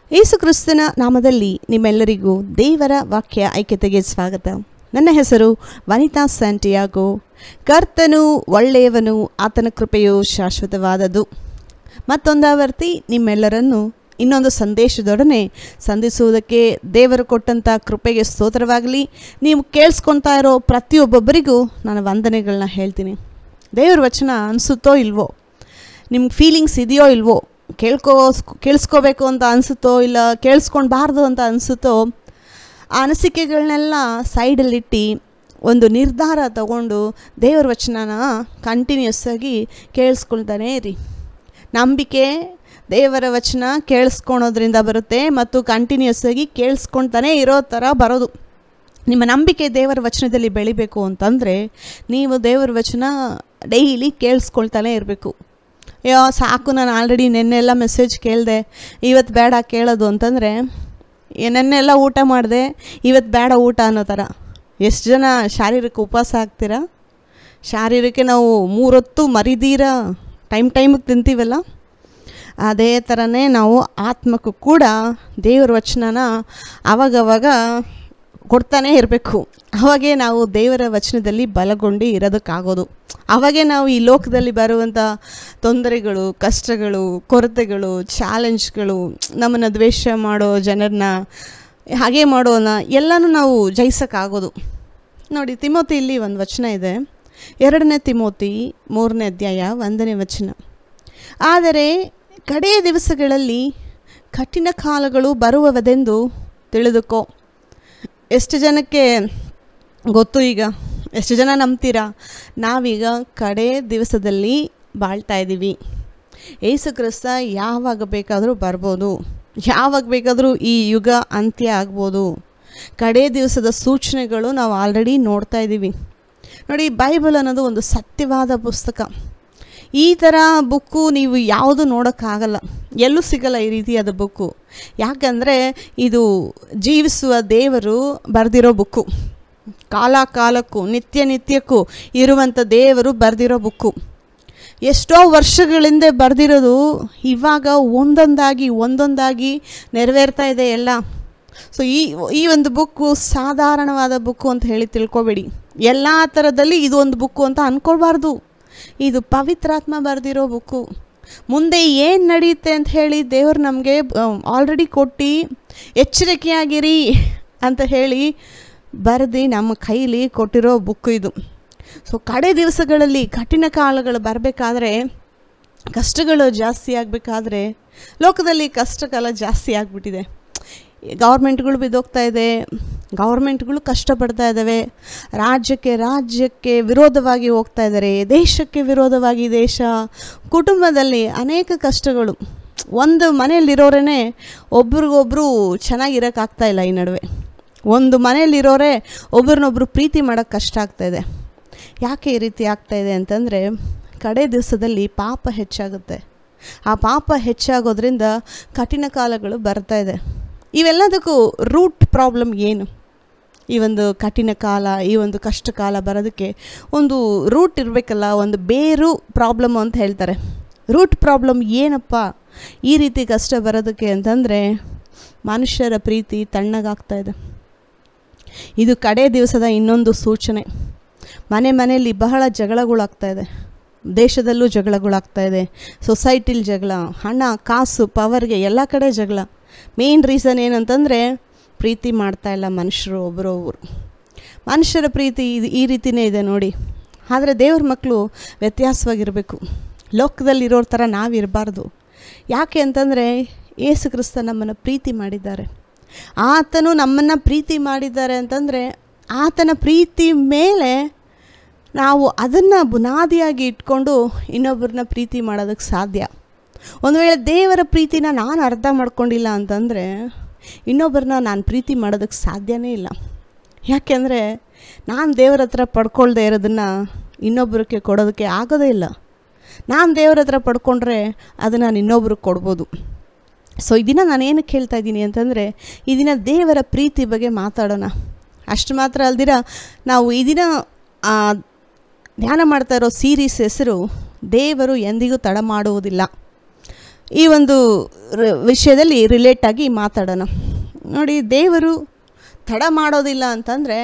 ಯೇಸು ಕ್ರಿಸ್ತನ ನಾಮದಲ್ಲಿ ನಿಮ್ಮೆಲ್ಲರಿಗೂ ದೇವರ ವಾಕ್ಯ ಐಕ್ಯತೆಗೆ ಸ್ವಾಗತ ನನ್ನ ಹೆಸರು ವನಿತಾ ಸ್ಯಾಂಟಿಯಾಗೋ ಕರ್ತನು ಒಳ್ಳೆಯವನು ಆತನ ಕೃಪೆಯು ಶಾಶ್ವತವಾದದು ಮತ್ತೊಂದಾವರ್ತಿ ನಿಮ್ಮೆಲ್ಲರನ್ನು ಇನ್ನೊಂದು ಸಂದೇಶದೊಡನೆ ಸಂಧಿಸುವುದಕ್ಕೆ ದೇವರು ಕೊಟ್ಟಂಥ ಕೃಪೆಗೆ ಸ್ತೋತ್ರವಾಗಲಿ ನೀವು ಕೇಳಿಸ್ಕೊಳ್ತಾ ಇರೋ ಪ್ರತಿಯೊಬ್ಬೊಬ್ಬರಿಗೂ ನಾನು ವಂದನೆಗಳನ್ನ ಹೇಳ್ತೀನಿ ದೇವ್ರ ವಚನ ಅನಿಸುತ್ತೋ ಇಲ್ವೋ ನಿಮ್ಗೆ ಫೀಲಿಂಗ್ಸ್ ಇದೆಯೋ ಇಲ್ವೋ ಕೇಳ್ಕೋ ಕೇಳಿಸ್ಕೋಬೇಕು ಅಂತ ಅನಿಸುತ್ತೋ ಇಲ್ಲ ಕೇಳಿಸ್ಕೊಳ್ಬಾರ್ದು ಅಂತ ಅನಿಸುತ್ತೋ ಆ ಅನಿಸಿಕೆಗಳನ್ನೆಲ್ಲ ಸೈಡಲ್ಲಿಟ್ಟು ಒಂದು ನಿರ್ಧಾರ ತಗೊಂಡು ದೇವ್ರ ವಚನನ ಕಂಟಿನ್ಯೂಸ್ ಆಗಿ ಕೇಳಿಸ್ಕೊಳ್ತಾನೆ ಇರಿ ನಂಬಿಕೆ ದೇವರ ವಚನ ಕೇಳಿಸ್ಕೊಳೋದ್ರಿಂದ ಬರುತ್ತೆ ಮತ್ತು ಕಂಟಿನ್ಯೂಸ್ ಆಗಿ ಕೇಳಿಸ್ಕೊಳ್ತಾನೆ ಇರೋ ಥರ ಬರೋದು ನಿಮ್ಮ ನಂಬಿಕೆ ದೇವರ ವಚನದಲ್ಲಿ ಬೆಳಿಬೇಕು ಅಂತಂದರೆ ನೀವು ದೇವರ ವಚನ ಡೈಲಿ ಕೇಳಿಸ್ಕೊಳ್ತಾನೆ ಇರಬೇಕು ಅಯ್ಯೋ ಸಾಕು ನಾನು ಆಲ್ರೆಡಿ ನೆನ್ನೆಲ್ಲ ಮೆಸೇಜ್ ಕೇಳಿದೆ ಇವತ್ತು ಬೇಡ ಕೇಳೋದು ಅಂತಂದರೆ ನೆನ್ನೆಲ್ಲ ಊಟ ಮಾಡಿದೆ ಇವತ್ತು ಬೇಡ ಊಟ ಅನ್ನೋ ಥರ ಎಷ್ಟು ಜನ ಶಾರೀರಿಕ ಉಪವಾಸ ಆಗ್ತೀರಾ ಶಾರೀರಕ್ಕೆ ನಾವು ಮೂರೊತ್ತು ಮರಿದೀರ ಟೈಮ್ ಟೈಮಿಗೆ ತಿಂತೀವಲ್ಲ ಅದೇ ಥರನೇ ನಾವು ಆತ್ಮಕ್ಕೂ ಕೂಡ ದೇವ್ರ ವಚನನ ಆವಾಗವಾಗ ಕೊಡ್ತಾನೇ ಇರಬೇಕು ಅವಾಗೇ ನಾವು ದೇವರ ವಚನದಲ್ಲಿ ಬಲಗೊಂಡು ಇರೋದಕ್ಕಾಗೋದು ಅವಾಗೇ ನಾವು ಈ ಲೋಕದಲ್ಲಿ ಬರುವಂಥ ತೊಂದರೆಗಳು ಕಷ್ಟಗಳು ಕೊರತೆಗಳು ಚಾಲೆಂಜ್ಗಳು ನಮ್ಮನ್ನು ದ್ವೇಷ ಮಾಡೋ ಜನರನ್ನ ಹಾಗೆ ಮಾಡೋನ ಎಲ್ಲನೂ ನಾವು ಜಯಿಸೋಕ್ಕಾಗೋದು ನೋಡಿ ತಿಮೋತಿ ಇಲ್ಲಿ ಒಂದು ವಚನ ಇದೆ ಎರಡನೇ ತಿಮೋತಿ ಮೂರನೇ ಅಧ್ಯಾಯ ಒಂದನೇ ವಚನ ಆದರೆ ಕಡೆಯ ದಿವಸಗಳಲ್ಲಿ ಕಠಿಣ ಕಾಲಗಳು ಬರುವವದೆಂದು ತಿಳಿದುಕೋ ಎಷ್ಟು ಜನಕ್ಕೆ ಗೊತ್ತು ಈಗ ಎಷ್ಟು ಜನ ನಂಬ್ತೀರಾ ನಾವೀಗ ಕಡೆ ದಿವಸದಲ್ಲಿ ಬಾಳ್ತಾ ಇದ್ದೀವಿ ಏಸು ಕ್ರಿಸ್ತ ಯಾವಾಗ ಬೇಕಾದರೂ ಬರ್ಬೋದು ಯಾವಾಗ ಬೇಕಾದರೂ ಈ ಯುಗ ಅಂತ್ಯ ಆಗ್ಬೋದು ಕಡೆ ದಿವಸದ ಸೂಚನೆಗಳು ನಾವು ಆಲ್ರೆಡಿ ನೋಡ್ತಾ ಇದ್ದೀವಿ ನೋಡಿ ಬೈಬಲ್ ಅನ್ನೋದು ಒಂದು ಸತ್ಯವಾದ ಪುಸ್ತಕ ಈ ಥರ ಬುಕ್ಕು ನೀವು ಯಾವುದು ನೋಡೋಕ್ಕಾಗಲ್ಲ ಎಲ್ಲೂ ಸಿಗಲ್ಲ ಈ ರೀತಿಯಾದ ಬುಕ್ಕು ಯಾಕಂದರೆ ಇದು ಜೀವಿಸುವ ದೇವರು ಬರೆದಿರೋ ಬುಕ್ಕು ಕಾಲ ಕಾಲಕ್ಕೂ ನಿತ್ಯ ನಿತ್ಯಕ್ಕೂ ಇರುವಂಥ ದೇವರು ಬರೆದಿರೋ ಬುಕ್ಕು ಎಷ್ಟೋ ವರ್ಷಗಳಿಂದ ಬರೆದಿರೋದು ಇವಾಗ ಒಂದೊಂದಾಗಿ ಒಂದೊಂದಾಗಿ ನೆರವೇರ್ತಾ ಇದೆ ಎಲ್ಲ ಸೊ ಈ ಈ ಒಂದು ಬುಕ್ಕು ಸಾಧಾರಣವಾದ ಬುಕ್ಕು ಅಂತ ಹೇಳಿ ತಿಳ್ಕೊಬೇಡಿ ಎಲ್ಲ ಥರದಲ್ಲಿ ಇದು ಒಂದು ಬುಕ್ಕು ಅಂತ ಅಂದ್ಕೊಳ್ಬಾರ್ದು ಇದು ಪವಿತ್ರಾತ್ಮ ಬರೆದಿರೋ ಬುಕ್ಕು ಮುಂದೆ ಏನು ನಡೆಯುತ್ತೆ ಅಂತ ಹೇಳಿ ದೇವರು ನಮಗೆ ಆಲ್ರೆಡಿ ಕೊಟ್ಟು ಎಚ್ಚರಿಕೆಯಾಗಿರಿ ಅಂತ ಹೇಳಿ ಬರೆದು ನಮ್ಮ ಕೈಲಿ ಕೊಟ್ಟಿರೋ ಬುಕ್ಕು ಇದು ಸೊ ಕಡೆ ದಿವಸಗಳಲ್ಲಿ ಕಠಿಣ ಕಾಲಗಳು ಬರಬೇಕಾದ್ರೆ ಕಷ್ಟಗಳು ಜಾಸ್ತಿ ಆಗಬೇಕಾದ್ರೆ ಲೋಕದಲ್ಲಿ ಕಷ್ಟಕಾಲ ಜಾಸ್ತಿ ಆಗಿಬಿಟ್ಟಿದೆ ಗೌರ್ಮೆಂಟ್ಗಳು ಬಿದ್ದೋಗ್ತಾ ಇದೆ ಗೌರ್ಮೆಂಟ್ಗಳು ಕಷ್ಟಪಡ್ತಾ ಇದ್ದಾವೆ ರಾಜ್ಯಕ್ಕೆ ರಾಜ್ಯಕ್ಕೆ ವಿರೋಧವಾಗಿ ಹೋಗ್ತಾ ಇದ್ದಾರೆ ದೇಶಕ್ಕೆ ವಿರೋಧವಾಗಿ ದೇಶ ಕುಟುಂಬದಲ್ಲಿ ಅನೇಕ ಕಷ್ಟಗಳು ಒಂದು ಮನೆಯಲ್ಲಿರೋರೇ ಒಬ್ರಿಗೊಬ್ರು ಚೆನ್ನಾಗಿರೋಕ್ಕಾಗ್ತಾ ಇಲ್ಲ ಈ ನಡುವೆ ಒಂದು ಮನೆಯಲ್ಲಿರೋರೇ ಒಬ್ರನ್ನೊಬ್ರು ಪ್ರೀತಿ ಮಾಡೋಕ್ಕೆ ಕಷ್ಟ ಆಗ್ತಾಯಿದೆ ಯಾಕೆ ಈ ರೀತಿ ಆಗ್ತಾಯಿದೆ ಅಂತಂದರೆ ಕಡೆ ದಿವಸದಲ್ಲಿ ಪಾಪ ಹೆಚ್ಚಾಗುತ್ತೆ ಆ ಪಾಪ ಹೆಚ್ಚಾಗೋದ್ರಿಂದ ಕಠಿಣ ಕಾಲಗಳು ಬರ್ತಾ ಇದೆ ಇವೆಲ್ಲದಕ್ಕೂ ರೂಟ್ ಪ್ರಾಬ್ಲಮ್ ಏನು ಈ ಒಂದು ಕಠಿಣ ಕಾಲ ಈ ಒಂದು ಕಷ್ಟ ಕಾಲ ಬರೋದಕ್ಕೆ ಒಂದು ರೂಟ್ ಇರಬೇಕಲ್ಲ ಒಂದು ಬೇರು ಪ್ರಾಬ್ಲಮ್ ಅಂತ ಹೇಳ್ತಾರೆ ರೂಟ್ ಪ್ರಾಬ್ಲಮ್ ಏನಪ್ಪ ಈ ರೀತಿ ಕಷ್ಟ ಬರೋದಕ್ಕೆ ಅಂತಂದರೆ ಮನುಷ್ಯರ ಪ್ರೀತಿ ತಣ್ಣಗಾಗ್ತಾ ಇದೆ ಇದು ಕಡೆ ದಿವಸದ ಇನ್ನೊಂದು ಸೂಚನೆ ಮನೆ ಮನೆಯಲ್ಲಿ ಬಹಳ ಜಗಳಗಳಾಗ್ತಾ ಇದೆ ದೇಶದಲ್ಲೂ ಜಗಳಗಳಾಗ್ತಾ ಇದೆ ಸೊಸೈಟಿಲಿ ಜಗಳ ಹಣ ಕಾಸು ಪವರ್ಗೆ ಎಲ್ಲ ಕಡೆ ಜಗಳ ಮೇನ್ ರೀಸನ್ ಏನಂತಂದರೆ ಪ್ರೀತಿ ಮಾಡ್ತಾ ಇಲ್ಲ ಮನುಷ್ಯರು ಒಬ್ಬರೊಬ್ಬರು ಮನುಷ್ಯರ ಪ್ರೀತಿ ಇದು ಈ ರೀತಿಯೇ ಇದೆ ನೋಡಿ ಆದರೆ ದೇವ್ರ ಮಕ್ಕಳು ವ್ಯತ್ಯಾಸವಾಗಿರಬೇಕು ಲೋಕದಲ್ಲಿರೋರ ಥರ ನಾವಿರಬಾರ್ದು ಯಾಕೆ ಅಂತಂದರೆ ಏಸು ಕ್ರಿಸ್ತ ನಮ್ಮನ್ನು ಪ್ರೀತಿ ಮಾಡಿದ್ದಾರೆ ಆತನು ನಮ್ಮನ್ನು ಪ್ರೀತಿ ಮಾಡಿದ್ದಾರೆ ಅಂತಂದರೆ ಆತನ ಪ್ರೀತಿ ಮೇಲೆ ನಾವು ಅದನ್ನು ಬುನಾದಿಯಾಗಿ ಇಟ್ಕೊಂಡು ಇನ್ನೊಬ್ಬರನ್ನ ಪ್ರೀತಿ ಮಾಡೋದಕ್ಕೆ ಸಾಧ್ಯ ಒಂದು ವೇಳೆ ದೇವರ ಪ್ರೀತಿನ ನಾನು ಅರ್ಥ ಮಾಡ್ಕೊಂಡಿಲ್ಲ ಅಂತಂದರೆ ಇನ್ನೊಬ್ಬರನ್ನ ನಾನು ಪ್ರೀತಿ ಮಾಡೋದಕ್ಕೆ ಸಾಧ್ಯನೇ ಇಲ್ಲ ಯಾಕೆಂದರೆ ನಾನು ದೇವರ ಹತ್ರ ಪಡ್ಕೊಳ್ದೇ ಇರೋದನ್ನು ಇನ್ನೊಬ್ಬರಿಗೆ ಕೊಡೋದಕ್ಕೆ ಆಗೋದೇ ಇಲ್ಲ ನಾನು ದೇವರ ಹತ್ರ ಪಡ್ಕೊಂಡ್ರೆ ಅದನ್ನು ನಾನು ಇನ್ನೊಬ್ರಿಗೆ ಕೊಡ್ಬೋದು ಸೊ ಈ ದಿನ ನಾನು ಏನಕ್ಕೆ ಹೇಳ್ತಾ ಇದ್ದೀನಿ ಅಂತಂದರೆ ಈ ದಿನ ದೇವರ ಪ್ರೀತಿ ಬಗ್ಗೆ ಮಾತಾಡೋಣ ಅಷ್ಟು ಮಾತ್ರ ಅಲ್ದಿರ ನಾವು ಈ ದಿನ ಧ್ಯಾನ ಮಾಡ್ತಾ ಇರೋ ಸೀರೀಸ್ ಹೆಸರು ದೇವರು ಎಂದಿಗೂ ತಡ ಮಾಡುವುದಿಲ್ಲ ಈ ಒಂದು ರ- ವಿಷಯದಲ್ಲಿ ರಿಲೇಟ್ ಆಗಿ ಮಾತಾಡೋಣ ನೋಡಿ ದೇವರು ತಡ ಮಾಡೋದಿಲ್ಲ ಅಂತಂದರೆ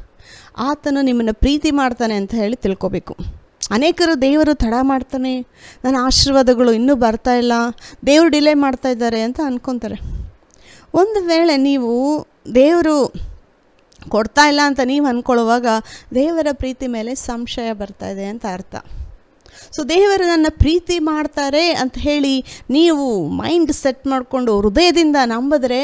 ಆತನು ನಿಮ್ಮನ್ನು ಪ್ರೀತಿ ಮಾಡ್ತಾನೆ ಅಂತ ಹೇಳಿ ತಿಳ್ಕೊಬೇಕು ಅನೇಕರು ದೇವರು ತಡ ಮಾಡ್ತಾನೆ ನನ್ನ ಆಶೀರ್ವಾದಗಳು ಇನ್ನೂ ಬರ್ತಾ ಇಲ್ಲ ದೇವರು ಡಿಲೇ ಮಾಡ್ತಾ ಇದ್ದಾರೆ ಅಂತ ಅನ್ಕೊತಾರೆ ಒಂದು ವೇಳೆ ನೀವು ದೇವರು ಕೊಡ್ತಾ ಇಲ್ಲ ಅಂತ ನೀವು ಅಂದ್ಕೊಳ್ಳುವಾಗ ದೇವರ ಪ್ರೀತಿ ಮೇಲೆ ಸಂಶಯ ಬರ್ತಾ ಇದೆ ಅಂತ ಅರ್ಥ ಸೊ ದೇವರು ನನ್ನ ಪ್ರೀತಿ ಮಾಡ್ತಾರೆ ಅಂತ ಹೇಳಿ ನೀವು ಮೈಂಡ್ ಸೆಟ್ ಮಾಡಿಕೊಂಡು ಹೃದಯದಿಂದ ನಂಬಿದ್ರೆ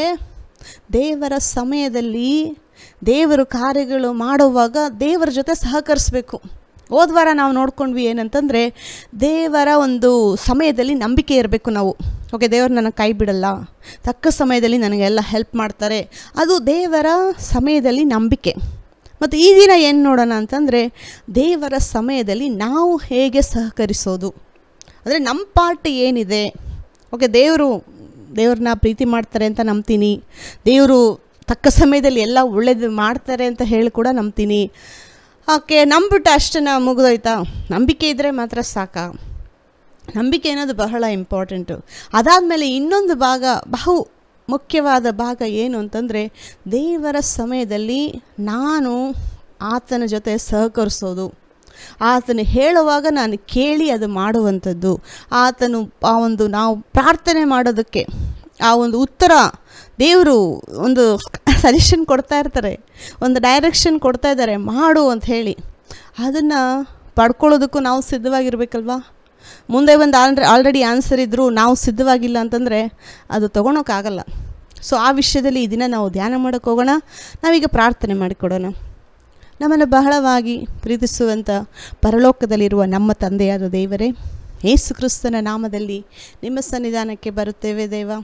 ದೇವರ ಸಮಯದಲ್ಲಿ ದೇವರು ಕಾರ್ಯಗಳು ಮಾಡುವಾಗ ದೇವರ ಜೊತೆ ಸಹಕರಿಸಬೇಕು ಹೋದ್ವಾರ ನಾವು ನೋಡ್ಕೊಂಡ್ವಿ ಏನಂತಂದರೆ ದೇವರ ಒಂದು ಸಮಯದಲ್ಲಿ ನಂಬಿಕೆ ಇರಬೇಕು ನಾವು ಓಕೆ ದೇವರು ನನ್ನ ಕೈ ಬಿಡಲ್ಲ ತಕ್ಕ ಸಮಯದಲ್ಲಿ ನನಗೆಲ್ಲ ಹೆಲ್ಪ್ ಮಾಡ್ತಾರೆ ಅದು ದೇವರ ಸಮಯದಲ್ಲಿ ನಂಬಿಕೆ ಮತ್ತು ಈ ದಿನ ಏನು ನೋಡೋಣ ಅಂತಂದರೆ ದೇವರ ಸಮಯದಲ್ಲಿ ನಾವು ಹೇಗೆ ಸಹಕರಿಸೋದು ಅಂದರೆ ನಮ್ಮ ಪಾರ್ಟ್ ಏನಿದೆ ಓಕೆ ದೇವರು ದೇವ್ರನ್ನ ಪ್ರೀತಿ ಮಾಡ್ತಾರೆ ಅಂತ ನಂಬ್ತೀನಿ ದೇವರು ತಕ್ಕ ಸಮಯದಲ್ಲಿ ಎಲ್ಲ ಒಳ್ಳೇದು ಮಾಡ್ತಾರೆ ಅಂತ ಹೇಳಿ ಕೂಡ ನಂಬ್ತೀನಿ ಓಕೆ ನಂಬಿಟ್ಟು ಅಷ್ಟನ್ನ ಮುಗಿದೋಯ್ತಾ ನಂಬಿಕೆ ಇದ್ದರೆ ಮಾತ್ರ ಸಾಕಾ ನಂಬಿಕೆ ಅನ್ನೋದು ಬಹಳ ಇಂಪಾರ್ಟೆಂಟು ಅದಾದಮೇಲೆ ಇನ್ನೊಂದು ಭಾಗ ಬಹು ಮುಖ್ಯವಾದ ಭಾಗ ಏನು ಅಂತಂದರೆ ದೇವರ ಸಮಯದಲ್ಲಿ ನಾನು ಆತನ ಜೊತೆ ಸಹಕರಿಸೋದು ಆತನು ಹೇಳುವಾಗ ನಾನು ಕೇಳಿ ಅದು ಮಾಡುವಂಥದ್ದು ಆತನು ಆ ಒಂದು ನಾವು ಪ್ರಾರ್ಥನೆ ಮಾಡೋದಕ್ಕೆ ಆ ಒಂದು ಉತ್ತರ ದೇವರು ಒಂದು ಸಜೆಷನ್ ಕೊಡ್ತಾ ಇರ್ತಾರೆ ಒಂದು ಡೈರೆಕ್ಷನ್ ಕೊಡ್ತಾ ಇದ್ದಾರೆ ಮಾಡು ಅಂತ ಹೇಳಿ ಅದನ್ನು ಪಡ್ಕೊಳ್ಳೋದಕ್ಕೂ ನಾವು ಸಿದ್ಧವಾಗಿರ್ಬೇಕಲ್ವಾ ಮುಂದೆ ಒಂದು ಆಲ್ರೆ ಆಲ್ರೆಡಿ ಆನ್ಸರ್ ಇದ್ದರೂ ನಾವು ಸಿದ್ಧವಾಗಿಲ್ಲ ಅಂತಂದರೆ ಅದು ತೊಗೊಳಕ್ಕಾಗಲ್ಲ ಸೊ ಆ ವಿಷಯದಲ್ಲಿ ಈ ದಿನ ನಾವು ಧ್ಯಾನ ಮಾಡೋಕ್ಕೆ ಹೋಗೋಣ ನಾವೀಗ ಪ್ರಾರ್ಥನೆ ಮಾಡಿಕೊಡೋಣ ನಮ್ಮನ್ನು ಬಹಳವಾಗಿ ಪ್ರೀತಿಸುವಂಥ ಪರಲೋಕದಲ್ಲಿರುವ ನಮ್ಮ ತಂದೆಯಾದ ದೇವರೇ ಯೇಸು ಕ್ರಿಸ್ತನ ನಾಮದಲ್ಲಿ ನಿಮ್ಮ ಸನ್ನಿಧಾನಕ್ಕೆ ಬರುತ್ತೇವೆ ದೇವ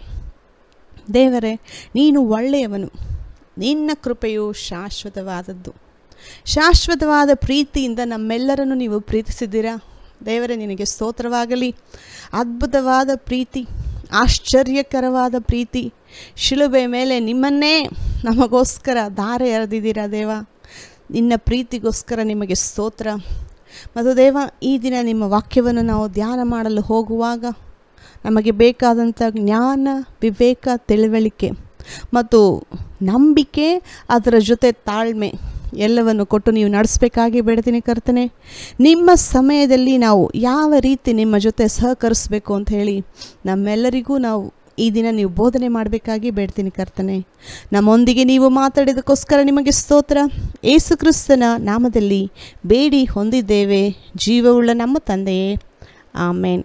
ದೇವರೇ ನೀನು ಒಳ್ಳೆಯವನು ನಿನ್ನ ಕೃಪೆಯು ಶಾಶ್ವತವಾದದ್ದು ಶಾಶ್ವತವಾದ ಪ್ರೀತಿಯಿಂದ ನಮ್ಮೆಲ್ಲರನ್ನು ನೀವು ಪ್ರೀತಿಸಿದ್ದೀರಾ ದೇವರೇ ನಿನಗೆ ಸ್ತೋತ್ರವಾಗಲಿ ಅದ್ಭುತವಾದ ಪ್ರೀತಿ ಆಶ್ಚರ್ಯಕರವಾದ ಪ್ರೀತಿ ಶಿಲುಬೆ ಮೇಲೆ ನಿಮ್ಮನ್ನೇ ನಮಗೋಸ್ಕರ ಧಾರೆ ಎರೆದಿದ್ದೀರಾ ದೇವ ನಿನ್ನ ಪ್ರೀತಿಗೋಸ್ಕರ ನಿಮಗೆ ಸ್ತೋತ್ರ ಮತ್ತು ದೇವ ಈ ದಿನ ನಿಮ್ಮ ವಾಕ್ಯವನ್ನು ನಾವು ಧ್ಯಾನ ಮಾಡಲು ಹೋಗುವಾಗ ನಮಗೆ ಬೇಕಾದಂಥ ಜ್ಞಾನ ವಿವೇಕ ತಿಳುವಳಿಕೆ ಮತ್ತು ನಂಬಿಕೆ ಅದರ ಜೊತೆ ತಾಳ್ಮೆ ಎಲ್ಲವನ್ನು ಕೊಟ್ಟು ನೀವು ನಡೆಸಬೇಕಾಗಿ ಬೇಡ್ತೀನಿ ಕರ್ತನೆ ನಿಮ್ಮ ಸಮಯದಲ್ಲಿ ನಾವು ಯಾವ ರೀತಿ ನಿಮ್ಮ ಜೊತೆ ಸಹಕರಿಸಬೇಕು ಅಂತ ಹೇಳಿ ನಮ್ಮೆಲ್ಲರಿಗೂ ನಾವು ಈ ದಿನ ನೀವು ಬೋಧನೆ ಮಾಡಬೇಕಾಗಿ ಬೇಡ್ತೀನಿ ಕರ್ತನೆ ನಮ್ಮೊಂದಿಗೆ ನೀವು ಮಾತಾಡಿದಕ್ಕೋಸ್ಕರ ನಿಮಗೆ ಸ್ತೋತ್ರ ಏಸು ಕ್ರಿಸ್ತನ ನಾಮದಲ್ಲಿ ಬೇಡಿ ಹೊಂದಿದ್ದೇವೆ ಜೀವವುಳ್ಳ ನಮ್ಮ ತಂದೆಯೇ ಆಮೇನ್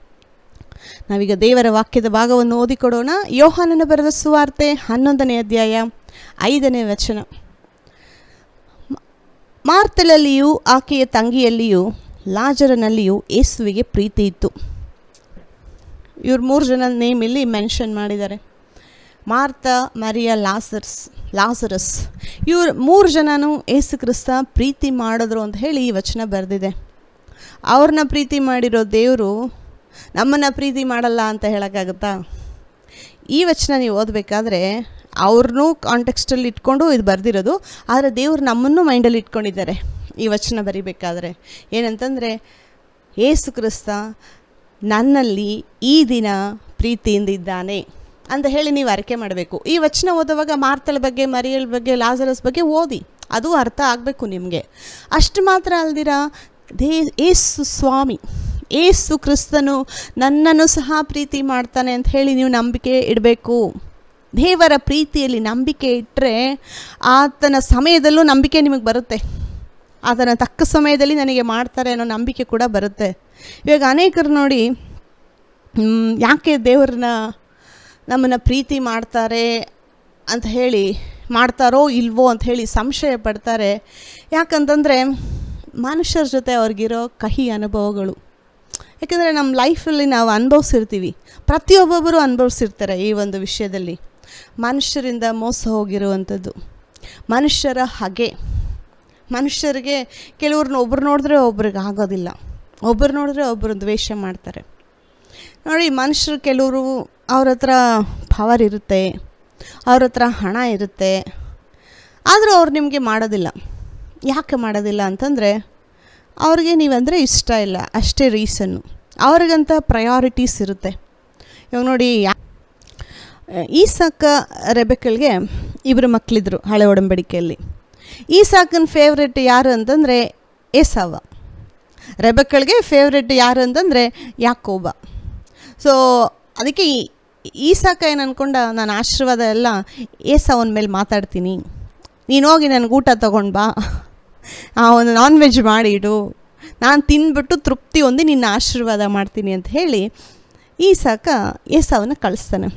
ನಾವೀಗ ದೇವರ ವಾಕ್ಯದ ಭಾಗವನ್ನು ಓದಿಕೊಡೋಣ ಯೋಹಾನನ ಬರೆದ ಸುವಾರ್ತೆ ಹನ್ನೊಂದನೇ ಅಧ್ಯಾಯ ಐದನೇ ವಚನ ಮ- ಮಾರ್ತಲಲ್ಲಿಯೂ ಆಕೆಯ ತಂಗಿಯಲ್ಲಿಯೂ ಲಾಜರನಲ್ಲಿಯೂ ಯೇಸುವಿಗೆ ಪ್ರೀತಿ ಇತ್ತು ಇವ್ರು ಮೂರು ಜನ ನೇಮ್ ಇಲ್ಲಿ ಮೆನ್ಷನ್ ಮಾಡಿದ್ದಾರೆ ಮಾರ್ತ ಮರಿಯ ಲಾಸರ್ಸ್ ಲಾಸರಸ್ ಇವ್ರು ಮೂರು ಜನನೂ ಏಸು ಕ್ರಿಸ್ತ ಪ್ರೀತಿ ಮಾಡಿದ್ರು ಅಂತ ಹೇಳಿ ಈ ವಚನ ಬರೆದಿದೆ ಅವ್ರನ್ನ ಪ್ರೀತಿ ಮಾಡಿರೋ ದೇವರು ನಮ್ಮನ್ನು ಪ್ರೀತಿ ಮಾಡಲ್ಲ ಅಂತ ಹೇಳೋಕ್ಕಾಗುತ್ತಾ ಈ ವಚನ ನೀವು ಓದಬೇಕಾದ್ರೆ ಅವ್ರನ್ನೂ ಕಾಂಟೆಕ್ಸ್ಟಲ್ಲಿ ಇಟ್ಕೊಂಡು ಇದು ಬರೆದಿರೋದು ಆದರೆ ದೇವ್ರು ನಮ್ಮನ್ನು ಮೈಂಡಲ್ಲಿ ಇಟ್ಕೊಂಡಿದ್ದಾರೆ ಈ ವಚನ ಬರಿಬೇಕಾದ್ರೆ ಏನಂತಂದರೆ ಏಸು ಕ್ರಿಸ್ತ ನನ್ನಲ್ಲಿ ಈ ದಿನ ಪ್ರೀತಿಯಿಂದ ಇದ್ದಾನೆ ಅಂತ ಹೇಳಿ ನೀವು ಅರಿಕೆ ಮಾಡಬೇಕು ಈ ವಚನ ಓದುವಾಗ ಮಾರ್ತಳ ಬಗ್ಗೆ ಮರಿಯಲ್ ಬಗ್ಗೆ ಲಾಜರಸ್ ಬಗ್ಗೆ ಓದಿ ಅದು ಅರ್ಥ ಆಗಬೇಕು ನಿಮಗೆ ಅಷ್ಟು ಮಾತ್ರ ಅಲ್ದಿರ ದೇ ಏಸು ಸ್ವಾಮಿ ಏಸು ಕ್ರಿಸ್ತನು ನನ್ನನ್ನು ಸಹ ಪ್ರೀತಿ ಮಾಡ್ತಾನೆ ಅಂತ ಹೇಳಿ ನೀವು ನಂಬಿಕೆ ಇಡಬೇಕು ದೇವರ ಪ್ರೀತಿಯಲ್ಲಿ ನಂಬಿಕೆ ಇಟ್ಟರೆ ಆತನ ಸಮಯದಲ್ಲೂ ನಂಬಿಕೆ ನಿಮಗೆ ಬರುತ್ತೆ ಆತನ ತಕ್ಕ ಸಮಯದಲ್ಲಿ ನನಗೆ ಮಾಡ್ತಾರೆ ಅನ್ನೋ ನಂಬಿಕೆ ಕೂಡ ಬರುತ್ತೆ ಇವಾಗ ಅನೇಕರು ನೋಡಿ ಮ್, ಯಾಕೆ ದೇವ್ರನ್ನ ನಮ್ಮನ್ನು ಪ್ರೀತಿ ಮಾಡ್ತಾರೆ ಅಂತ ಹೇಳಿ ಮಾಡ್ತಾರೋ ಇಲ್ವೋ ಅಂತ ಹೇಳಿ ಸಂಶಯ ಪಡ್ತಾರೆ ಯಾಕಂತಂದರೆ ಮನುಷ್ಯರ ಜೊತೆ ಅವ್ರಿಗಿರೋ ಕಹಿ ಅನುಭವಗಳು ಯಾಕಂದರೆ ನಮ್ಮ ಲೈಫಲ್ಲಿ ನಾವು ಅನುಭವಿಸಿರ್ತೀವಿ ಪ್ರತಿಯೊಬ್ಬೊಬ್ಬರು ಅನುಭವಿಸಿರ್ತಾರೆ ಈ ಒಂದು ವಿಷಯದಲ್ಲಿ ಮನುಷ್ಯರಿಂದ ಮೋಸ ಹೋಗಿರುವಂಥದ್ದು ಮನುಷ್ಯರ ಹಗೆ ಮನುಷ್ಯರಿಗೆ ಕೆಲವ್ರನ್ನ ಒಬ್ರು ನೋಡಿದ್ರೆ ಒಬ್ರಿಗೆ ಆಗೋದಿಲ್ಲ ಒಬ್ಬರು ನೋಡಿದ್ರೆ ಒಬ್ಬರು ದ್ವೇಷ ಮಾಡ್ತಾರೆ ನೋಡಿ ಮನುಷ್ಯರು ಕೆಲವರು ಅವ್ರ ಹತ್ರ ಪವರ್ ಇರುತ್ತೆ ಅವ್ರ ಹತ್ರ ಹಣ ಇರುತ್ತೆ ಆದರೂ ಅವ್ರು ನಿಮಗೆ ಮಾಡೋದಿಲ್ಲ ಯಾಕೆ ಮಾಡೋದಿಲ್ಲ ಅಂತಂದರೆ ಅವ್ರಿಗೆ ನೀವಂದರೆ ಇಷ್ಟ ಇಲ್ಲ ಅಷ್ಟೇ ರೀಸನ್ನು ಅವ್ರಿಗಂತ ಪ್ರಯಾರಿಟೀಸ್ ಇರುತ್ತೆ ಇವಾಗ ನೋಡಿ ಯಾ- ಈಸಾಕ ರೆಬೆಕಲ್ಗೆ ಇಬ್ಬರು ಮಕ್ಕಳಿದ್ರು ಹಳೆ ಒಡಂಬಡಿಕೆಯಲ್ಲಿ ಈಸಾಕನ ಫೇವ್ರೆಟ್ ಯಾರು ಅಂತಂದರೆ ಏಸವ ರೆಬೆಕಲ್ಗೆ ಫೇವ್ರೆಟ್ ಯಾರು ಅಂತಂದರೆ ಯಾಕೋಬ ಸೊ ಅದಕ್ಕೆ ಈ ಈಸಾಕ ಏನು ಅಂದ್ಕೊಂಡ ನಾನು ಆಶೀರ್ವಾದ ಎಲ್ಲ ಏಸವನ ಮೇಲೆ ಮಾತಾಡ್ತೀನಿ ನೀನು ಹೋಗಿ ನನಗೆ ಊಟ ತಗೊಂಡು ಬಾ ಆ ಒಂದು ನಾನ್ ವೆಜ್ ಮಾಡಿಡು ನಾನು ತಿಂದ್ಬಿಟ್ಟು ತೃಪ್ತಿ ಹೊಂದಿ ನಿನ್ನ ಆಶೀರ್ವಾದ ಮಾಡ್ತೀನಿ ಅಂತ ಹೇಳಿ ಈಸಾಕ ಏಸವನ್ನ ಕಳಿಸ್ತಾನೆ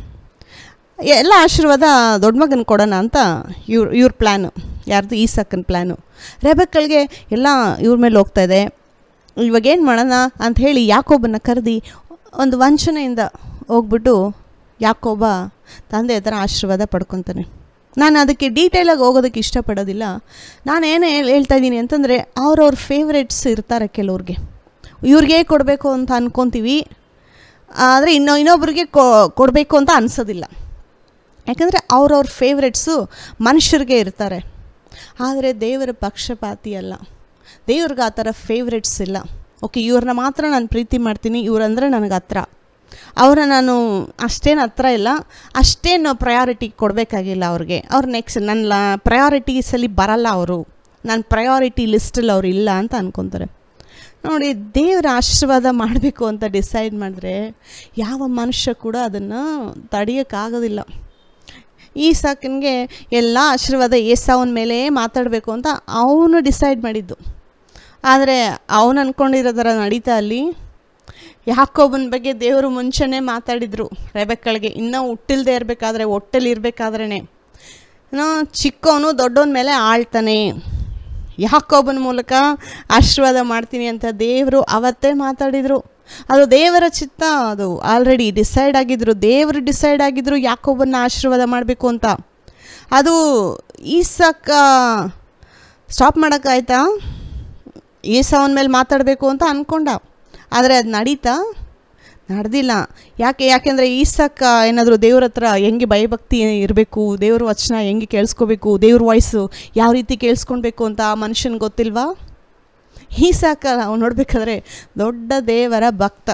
ಎಲ್ಲ ಆಶೀರ್ವಾದ ದೊಡ್ಡ ಮಗನ ಕೊಡೋಣ ಅಂತ ಇವ್ರ ಇವ್ರ ಪ್ಲ್ಯಾನು ಯಾರ್ದು ಈಸಾಕನ ಪ್ಲ್ಯಾನು ರೆಬೆಕ್ಕಳಿಗೆ ಎಲ್ಲ ಇವ್ರ ಮೇಲೆ ಹೋಗ್ತಾ ಇದೆ ಇವಾಗ ಏನು ಮಾಡೋಣ ಅಂತ ಹೇಳಿ ಯಾಕೋಬನ್ನ ಕರೆದಿ ಒಂದು ವಂಚನೆಯಿಂದ ಹೋಗ್ಬಿಟ್ಟು ಯಾಕೋಬ ತಂದೆ ಹತ್ರ ಆಶೀರ್ವಾದ ಪಡ್ಕೊತಾನೆ ನಾನು ಅದಕ್ಕೆ ಡೀಟೇಲಾಗಿ ಹೋಗೋದಕ್ಕೆ ಇಷ್ಟಪಡೋದಿಲ್ಲ ನಾನು ಏನು ಹೇಳ್- ಹೇಳ್ತಾ ಇದ್ದೀನಿ ಅಂತಂದರೆ ಅವ್ರವ್ರ ಫೇವ್ರೇಟ್ಸ್ ಇರ್ತಾರೆ ಕೆಲವ್ರಿಗೆ ಇವ್ರಿಗೆ ಕೊಡಬೇಕು ಅಂತ ಅನ್ಕೊತೀವಿ ಆದರೆ ಇನ್ನೊ ಇನ್ನೊಬ್ರಿಗೆ ಕೊಡಬೇಕು ಅಂತ ಅನಿಸೋದಿಲ್ಲ ಯಾಕಂದರೆ ಅವ್ರವ್ರ ಫೇವ್ರೆಟ್ಸು ಮನುಷ್ಯರಿಗೆ ಇರ್ತಾರೆ ಆದರೆ ದೇವರ ಪಕ್ಷಪಾತಿ ಅಲ್ಲ ದೇವ್ರಿಗೆ ಆ ಥರ ಫೇವ್ರೆಟ್ಸ್ ಇಲ್ಲ ಓಕೆ ಇವ್ರನ್ನ ಮಾತ್ರ ನಾನು ಪ್ರೀತಿ ಮಾಡ್ತೀನಿ ಇವ್ರಂದರೆ ನನಗೆ ಹತ್ರ ಅವರ ನಾನು ಅಷ್ಟೇನು ಹತ್ರ ಇಲ್ಲ ಅಷ್ಟೇನು ಪ್ರಯಾರಿಟಿ ಕೊಡಬೇಕಾಗಿಲ್ಲ ಅವ್ರಿಗೆ ಅವ್ರು ನೆಕ್ಸ್ಟ್ ನನ್ನ ಪ್ರಯಾರಿಟೀಸಲ್ಲಿ ಬರಲ್ಲ ಅವರು ನನ್ನ ಪ್ರಯಾರಿಟಿ ಲಿಸ್ಟಲ್ಲಿ ಅವ್ರು ಇಲ್ಲ ಅಂತ ಅನ್ಕೊತಾರೆ ನೋಡಿ ದೇವರ ಆಶೀರ್ವಾದ ಮಾಡಬೇಕು ಅಂತ ಡಿಸೈಡ್ ಮಾಡಿದ್ರೆ ಯಾವ ಮನುಷ್ಯ ಕೂಡ ಅದನ್ನು ತಡೆಯೋಕ್ಕಾಗೋದಿಲ್ಲ ಈ ಸಾಕನಿಗೆ ಎಲ್ಲ ಆಶೀರ್ವಾದ ಏಸಾವನ ಮೇಲೆ ಮಾತಾಡಬೇಕು ಅಂತ ಅವನು ಡಿಸೈಡ್ ಮಾಡಿದ್ದು ಆದರೆ ಅವನು ಅಂದ್ಕೊಂಡಿರೋ ಥರ ನಡೀತಾ ಅಲ್ಲಿ ಯಾಕೊಬ್ಬನ ಬಗ್ಗೆ ದೇವರು ಮುಂಚೆನೇ ಮಾತಾಡಿದರು ರೆಬೆಕ್ಕಳಿಗೆ ಇನ್ನೂ ಹುಟ್ಟಿಲ್ದೇ ಇರಬೇಕಾದ್ರೆ ಹೊಟ್ಟೆಲಿ ಇರಬೇಕಾದ್ರೇ ಏನೋ ಚಿಕ್ಕವನು ದೊಡ್ಡವನ ಮೇಲೆ ಆಳ್ತಾನೆ ಯಾಕೊಬ್ಬನ ಮೂಲಕ ಆಶೀರ್ವಾದ ಮಾಡ್ತೀನಿ ಅಂತ ದೇವರು ಅವತ್ತೇ ಮಾತಾಡಿದರು ಅದು ದೇವರ ಚಿತ್ತ ಅದು ಆಲ್ರೆಡಿ ಡಿಸೈಡ್ ಆಗಿದ್ರು ದೇವರು ಡಿಸೈಡ್ ಆಗಿದ್ರು ಯಾಕೊಬ್ಬನ ಆಶೀರ್ವಾದ ಮಾಡಬೇಕು ಅಂತ ಅದು ಈಸಕ್ಕ ಸ್ಟಾಪ್ ಮಾಡೋಕ್ಕಾಯ್ತಾ ಏಸವನ ಮೇಲೆ ಮಾತಾಡಬೇಕು ಅಂತ ಅಂದ್ಕೊಂಡ ಆದರೆ ಅದು ನಡೀತಾ ನಡೆದಿಲ್ಲ ಯಾಕೆ ಯಾಕೆಂದರೆ ಈಸಕ್ಕ ಏನಾದರೂ ದೇವ್ರ ಹತ್ರ ಹೆಂಗೆ ಭಯಭಕ್ತಿ ಇರಬೇಕು ದೇವ್ರ ವಚನ ಹೆಂಗೆ ಕೇಳಿಸ್ಕೋಬೇಕು ದೇವ್ರ ವಾಯ್ಸು ಯಾವ ರೀತಿ ಕೇಳಿಸ್ಕೊಳ್ಬೇಕು ಅಂತ ಆ ಮನುಷ್ಯನಿಗೆ ಗೊತ್ತಿಲ್ವಾ ಈಸಾಕ ನಾವು ನೋಡಬೇಕಾದ್ರೆ ದೊಡ್ಡ ದೇವರ ಭಕ್ತ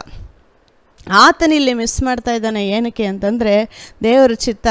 ಆತನಿಲ್ಲಿ ಮಿಸ್ ಮಾಡ್ತಾ ಇದ್ದಾನೆ ಏನಕ್ಕೆ ಅಂತಂದರೆ ದೇವರ ಚಿತ್ತ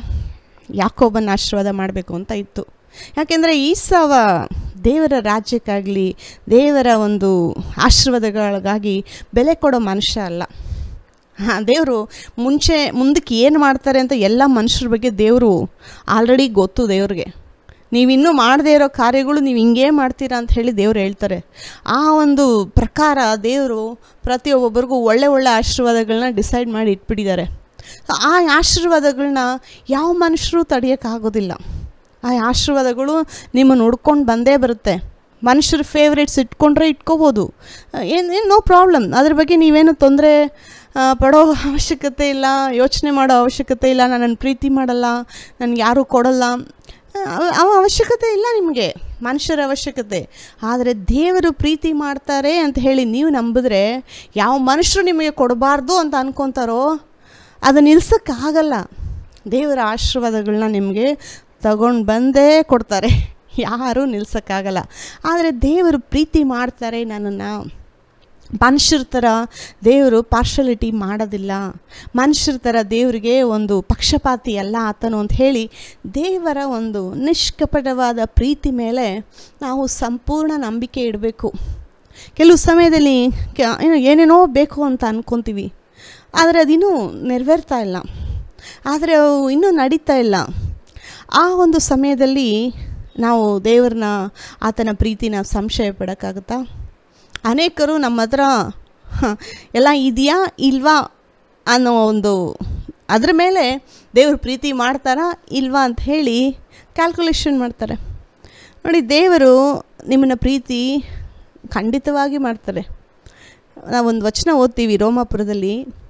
ಯಾಕೊಬ್ಬನ ಆಶೀರ್ವಾದ ಮಾಡಬೇಕು ಅಂತ ಇತ್ತು ಯಾಕೆಂದರೆ ಈಸಾವ ದೇವರ ರಾಜ್ಯಕ್ಕಾಗಲಿ ದೇವರ ಒಂದು ಆಶೀರ್ವಾದಗಳಿಗಾಗಿ ಬೆಲೆ ಕೊಡೋ ಮನುಷ್ಯ ಅಲ್ಲ ಹಾಂ ದೇವರು ಮುಂಚೆ ಮುಂದಕ್ಕೆ ಏನು ಮಾಡ್ತಾರೆ ಅಂತ ಎಲ್ಲ ಮನುಷ್ಯರ ಬಗ್ಗೆ ದೇವರು ಆಲ್ರೆಡಿ ಗೊತ್ತು ದೇವ್ರಿಗೆ ನೀವಿನ್ನೂ ಮಾಡದೇ ಇರೋ ಕಾರ್ಯಗಳು ನೀವು ಹಿಂಗೇ ಮಾಡ್ತೀರಾ ಅಂತ ಹೇಳಿ ದೇವ್ರು ಹೇಳ್ತಾರೆ ಆ ಒಂದು ಪ್ರಕಾರ ದೇವರು ಪ್ರತಿಯೊಬ್ಬೊಬ್ಬರಿಗೂ ಒಳ್ಳೆ ಒಳ್ಳೆ ಆಶೀರ್ವಾದಗಳನ್ನ ಡಿಸೈಡ್ ಮಾಡಿ ಇಟ್ಬಿಟ್ಟಿದ್ದಾರೆ ಆ ಆಶೀರ್ವಾದಗಳನ್ನ ಯಾವ ಮನುಷ್ಯರು ತಡೆಯೋಕ್ಕಾಗೋದಿಲ್ಲ ಆ ಆಶೀರ್ವಾದಗಳು ನಿಮ್ಮನ್ನು ಹುಡ್ಕೊಂಡು ಬಂದೇ ಬರುತ್ತೆ ಮನುಷ್ಯರ ಫೇವ್ರೇಟ್ಸ್ ಇಟ್ಕೊಂಡ್ರೆ ಇಟ್ಕೋಬೋದು ಏನು ಏನು ನೋ ಪ್ರಾಬ್ಲಮ್ ಅದ್ರ ಬಗ್ಗೆ ನೀವೇನು ತೊಂದರೆ ಪಡೋ ಅವಶ್ಯಕತೆ ಇಲ್ಲ ಯೋಚನೆ ಮಾಡೋ ಅವಶ್ಯಕತೆ ಇಲ್ಲ ನನ್ನನ್ನು ಪ್ರೀತಿ ಮಾಡಲ್ಲ ನನಗೆ ಯಾರೂ ಕೊಡಲ್ಲ ಅವ- ಅವ ಅವಶ್ಯಕತೆ ಇಲ್ಲ ನಿಮಗೆ ಮನುಷ್ಯರ ಅವಶ್ಯಕತೆ ಆದರೆ ದೇವರು ಪ್ರೀತಿ ಮಾಡ್ತಾರೆ ಅಂತ ಹೇಳಿ ನೀವು ನಂಬಿದ್ರೆ ಯಾವ ಮನುಷ್ಯರು ನಿಮಗೆ ಕೊಡಬಾರ್ದು ಅಂತ ಅನ್ಕೊತಾರೋ ಅದು ನಿಲ್ಸೋಕ್ಕಾಗಲ್ಲ ದೇವರ ಆಶೀರ್ವಾದಗಳನ್ನ ನಿಮಗೆ ತಗೊಂಡು ಬಂದೇ ಕೊಡ್ತಾರೆ ಯಾರೂ ನಿಲ್ಸೋಕ್ಕಾಗಲ್ಲ ಆದರೆ ದೇವರು ಪ್ರೀತಿ ಮಾಡ್ತಾರೆ ನನ್ನನ್ನು ಮನುಷ್ಯರ ಥರ ದೇವರು ಪಾರ್ಶಲಿಟಿ ಮಾಡೋದಿಲ್ಲ ಮನುಷ್ಯರ ಥರ ದೇವರಿಗೆ ಒಂದು ಪಕ್ಷಪಾತಿ ಅಲ್ಲ ಆತನು ಅಂತ ಹೇಳಿ ದೇವರ ಒಂದು ನಿಷ್ಕಪಟವಾದ ಪ್ರೀತಿ ಮೇಲೆ ನಾವು ಸಂಪೂರ್ಣ ನಂಬಿಕೆ ಇಡಬೇಕು ಕೆಲವು ಸಮಯದಲ್ಲಿ ಕ- ಏನೋ ಏನೇನೋ ಬೇಕು ಅಂತ ಅಂದ್ಕೊತೀವಿ ಆದರೆ ಅದಿನ್ನೂ ನೆರವೇರ್ತಾ ಇಲ್ಲ ಆದರೆ ಅವು ಇನ್ನೂ ನಡೀತಾ ಇಲ್ಲ ಆ ಒಂದು ಸಮಯದಲ್ಲಿ ನಾವು ದೇವ್ರನ್ನ ಆತನ ಪ್ರೀತಿನ ಸಂಶಯ ಪಡೋಕ್ಕಾಗುತ್ತಾ ಅನೇಕರು ನಮ್ಮ ಹತ್ರ ಹ, ಎಲ್ಲ ಇದೆಯಾ ಇಲ್ವಾ ಅನ್ನೋ ಒಂದು ಅದ್ರ ಮೇಲೆ ದೇವ್ರು ಪ್ರೀತಿ ಮಾಡ್ತಾರಾ ಇಲ್ವಾ ಅಂತ ಹೇಳಿ ಕ್ಯಾಲ್ಕುಲೇಷನ್ ಮಾಡ್ತಾರೆ ನೋಡಿ ದೇವರು ನಿಮ್ಮನ್ನ ಪ್ರೀತಿ ಖಂಡಿತವಾಗಿ ಮಾಡ್ತಾರೆ ನಾವೊಂದು ವಚನ ಓದ್ತೀವಿ ರೋಮಾಪುರದಲ್ಲಿ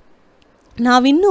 ನಾವಿನ್ನೂ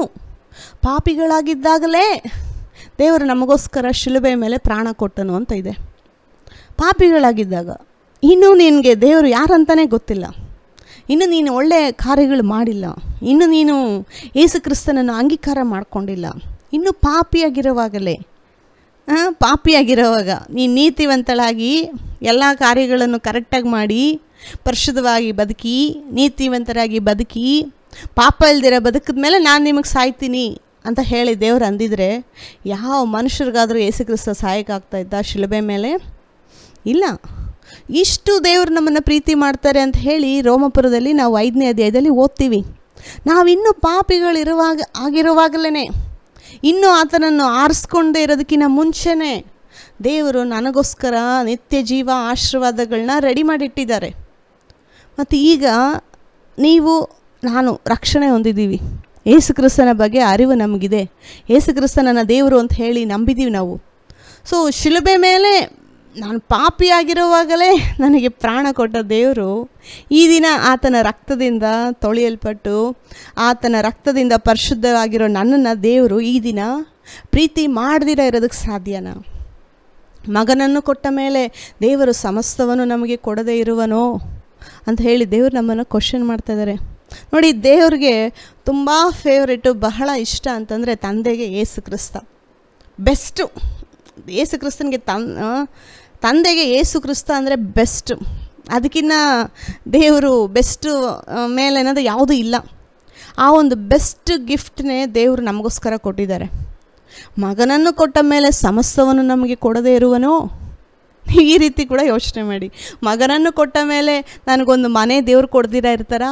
ಪಾಪಿಗಳಾಗಿದ್ದಾಗಲೇ ದೇವರು ನಮಗೋಸ್ಕರ ಶಿಲುಬೆ ಮೇಲೆ ಪ್ರಾಣ ಕೊಟ್ಟನು ಅಂತ ಇದೆ ಪಾಪಿಗಳಾಗಿದ್ದಾಗ ಇನ್ನೂ ನಿನಗೆ ದೇವರು ಯಾರಂತಲೇ ಗೊತ್ತಿಲ್ಲ ಇನ್ನು ನೀನು ಒಳ್ಳೆಯ ಕಾರ್ಯಗಳು ಮಾಡಿಲ್ಲ ಇನ್ನು ನೀನು ಯೇಸು ಕ್ರಿಸ್ತನನ್ನು ಅಂಗೀಕಾರ ಮಾಡಿಕೊಂಡಿಲ್ಲ ಇನ್ನು ಪಾಪಿಯಾಗಿರುವಾಗಲೇ ಆ, ಪಾಪಿಯಾಗಿರೋವಾಗ ನೀನು ನೀತಿವಂತಳಾಗಿ ಎಲ್ಲ ಕಾರ್ಯಗಳನ್ನು ಕರೆಕ್ಟಾಗಿ ಮಾಡಿ ಪರಿಶುದ್ಧವಾಗಿ ಬದುಕಿ ನೀತಿವಂತರಾಗಿ ಬದುಕಿ ಪಾಪ ಇಲ್ದಿರ ಬದುಕಿದ ಮೇಲೆ ನಾನು ನಿಮಗೆ ಸಾಯ್ತೀನಿ ಅಂತ ಹೇಳಿ ದೇವ್ರು ಅಂದಿದ್ರೆ ಯಾವ ಮನುಷ್ಯರಿಗಾದರೂ ಯೇಸು ಕ್ರಿಸ್ತ ಸಾಯಕ್ಕಾಗ್ತಾ ಇದ್ದ ಶಿಲುಬೆ ಮೇಲೆ ಇಲ್ಲ ಇಷ್ಟು ದೇವರು ನಮ್ಮನ್ನು ಪ್ರೀತಿ ಮಾಡ್ತಾರೆ ಅಂತ ಹೇಳಿ ರೋಮಪುರದಲ್ಲಿ ನಾವು ಐದನೇ ಅಧ್ಯಾಯದಲ್ಲಿ ಓದ್ತೀವಿ ನಾವಿನ್ನೂ ಪಾಪಿಗಳಿರುವಾಗ ಆಗಿರುವಾಗಲೇ ಇನ್ನೂ ಆತನನ್ನು ಆರಿಸ್ಕೊಂಡೇ ಇರೋದಕ್ಕಿಂತ ಮುಂಚೆನೇ ದೇವರು ನನಗೋಸ್ಕರ ನಿತ್ಯ ಜೀವ ಆಶೀರ್ವಾದಗಳನ್ನ ರೆಡಿ ಮಾಡಿಟ್ಟಿದ್ದಾರೆ ಮತ್ತು ಈಗ ನೀವು ನಾನು ರಕ್ಷಣೆ ಹೊಂದಿದ್ದೀವಿ ಏಸು ಕ್ರಿಸ್ತನ ಬಗ್ಗೆ ಅರಿವು ನಮಗಿದೆ ಏಸು ಕ್ರಿಸ್ತ ನನ್ನ ದೇವರು ಅಂತ ಹೇಳಿ ನಂಬಿದ್ದೀವಿ ನಾವು ಸೊ ಶಿಲುಬೆ ಮೇಲೆ ನಾನು ಪಾಪಿಯಾಗಿರುವಾಗಲೇ ನನಗೆ ಪ್ರಾಣ ಕೊಟ್ಟ ದೇವರು ಈ ದಿನ ಆತನ ರಕ್ತದಿಂದ ತೊಳೆಯಲ್ಪಟ್ಟು ಆತನ ರಕ್ತದಿಂದ ಪರಿಶುದ್ಧವಾಗಿರೋ ನನ್ನನ್ನು ದೇವರು ಈ ದಿನ ಪ್ರೀತಿ ಮಾಡದಿರ ಇರೋದಕ್ಕೆ ಸಾಧ್ಯನಾ ಮಗನನ್ನು ಕೊಟ್ಟ ಮೇಲೆ ದೇವರು ಸಮಸ್ತವನ್ನು ನಮಗೆ ಕೊಡದೇ ಇರುವನೋ ಅಂತ ಹೇಳಿ ದೇವರು ನಮ್ಮನ್ನು ಕ್ವಶನ್ ಮಾಡ್ತಾ ಇದ್ದಾರೆ ನೋಡಿ ದೇವ್ರಿಗೆ ತುಂಬ ಫೇವ್ರೇಟು ಬಹಳ ಇಷ್ಟ ಅಂತಂದರೆ ತಂದೆಗೆ ಏಸು ಕ್ರಿಸ್ತ ಬೆಸ್ಟು ಏಸು ಕ್ರಿಸ್ತನಿಗೆ ತನ್ ಆ, ತಂದೆಗೆ ಏಸು ಕ್ರಿಸ್ತ ಅಂದರೆ ಬೆಸ್ಟು ಅದಕ್ಕಿಂತ ದೇವರು ಬೆಸ್ಟು ಮೇಲೆ ಅನ್ನೋದು ಯಾವುದೂ ಇಲ್ಲ ಆ ಒಂದು ಬೆಸ್ಟ್ ಗಿಫ್ಟ್ನೇ ದೇವರು ನಮಗೋಸ್ಕರ ಕೊಟ್ಟಿದ್ದಾರೆ ಮಗನನ್ನು ಕೊಟ್ಟ ಮೇಲೆ ಸಮಸ್ತವನ್ನು ನಮಗೆ ಕೊಡದೇ ಇರುವನೋ ಈ ರೀತಿ ಕೂಡ ಯೋಚನೆ ಮಾಡಿ ಮಗನನ್ನು ಕೊಟ್ಟ ಮೇಲೆ ನನಗೊಂದು ಮನೆ ದೇವ್ರು ಕೊಡ್ದಿರ ಇರ್ತಾರಾ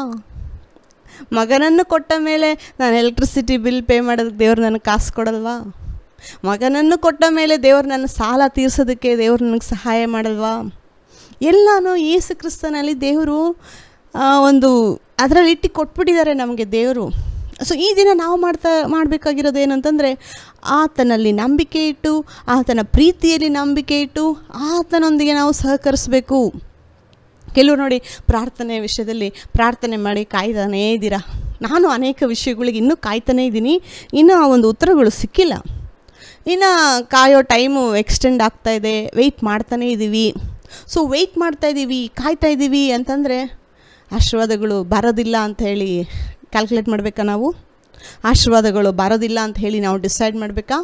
ಮಗನನ್ನು ಕೊಟ್ಟ ಮೇಲೆ ನಾನು ಎಲೆಕ್ಟ್ರಿಸಿಟಿ ಬಿಲ್ ಪೇ ಮಾಡೋದಕ್ಕೆ ದೇವ್ರು ನನಗೆ ಕಾಸು ಕೊಡಲ್ವಾ ಮಗನನ್ನು ಕೊಟ್ಟ ಮೇಲೆ ದೇವ್ರು ನನ್ನ ಸಾಲ ತೀರ್ಸೋದಕ್ಕೆ ದೇವ್ರು ನನಗೆ ಸಹಾಯ ಮಾಡಲ್ವಾ ಎಲ್ಲನೂ ಯೇಸು ಕ್ರಿಸ್ತನಲ್ಲಿ ದೇವರು ಆ, ಒಂದು ಅದರಲ್ಲಿ ಇಟ್ಟು ಕೊಟ್ಬಿಟ್ಟಿದ್ದಾರೆ ನಮಗೆ ದೇವರು ಸೊ ಈ ದಿನ ನಾವು ಮಾಡ್ತಾ ಮಾಡಬೇಕಾಗಿರೋದು ಏನಂತಂದರೆ ಆತನಲ್ಲಿ ನಂಬಿಕೆ ಇಟ್ಟು ಆತನ ಪ್ರೀತಿಯಲ್ಲಿ ನಂಬಿಕೆ ಇಟ್ಟು ಆತನೊಂದಿಗೆ ನಾವು ಸಹಕರಿಸಬೇಕು ಕೆಲವರು ನೋಡಿ ಪ್ರಾರ್ಥನೆ ವಿಷಯದಲ್ಲಿ ಪ್ರಾರ್ಥನೆ ಮಾಡಿ ಕಾಯ್ತಾನೇ ಇದ್ದೀರಾ ನಾನು ಅನೇಕ ವಿಷಯಗಳಿಗೆ ಇನ್ನೂ ಕಾಯ್ತಾನೇ ಇದ್ದೀನಿ ಇನ್ನೂ ಆ ಒಂದು ಉತ್ತರಗಳು ಸಿಕ್ಕಿಲ್ಲ ಇನ್ನು ಕಾಯೋ ಟೈಮು ಎಕ್ಸ್ಟೆಂಡ್ ಆಗ್ತಾ ಇದೆ ವೆಯ್ಟ್ ಮಾಡ್ತಾನೇ ಇದ್ದೀವಿ ಸೊ ವೆಯ್ಟ್ ಮಾಡ್ತಾ ಇದ್ದೀವಿ ಕಾಯ್ತಾ ಇದ್ದೀವಿ ಅಂತಂದರೆ ಆಶೀರ್ವಾದಗಳು ಬರೋದಿಲ್ಲ ಅಂತ ಹೇಳಿ ಕ್ಯಾಲ್ಕುಲೇಟ್ ಮಾಡಬೇಕಾ ನಾವು ಆಶೀರ್ವಾದಗಳು ಬರೋದಿಲ್ಲ ಅಂತ ಹೇಳಿ ನಾವು ಡಿಸೈಡ್ ಮಾಡಬೇಕಾ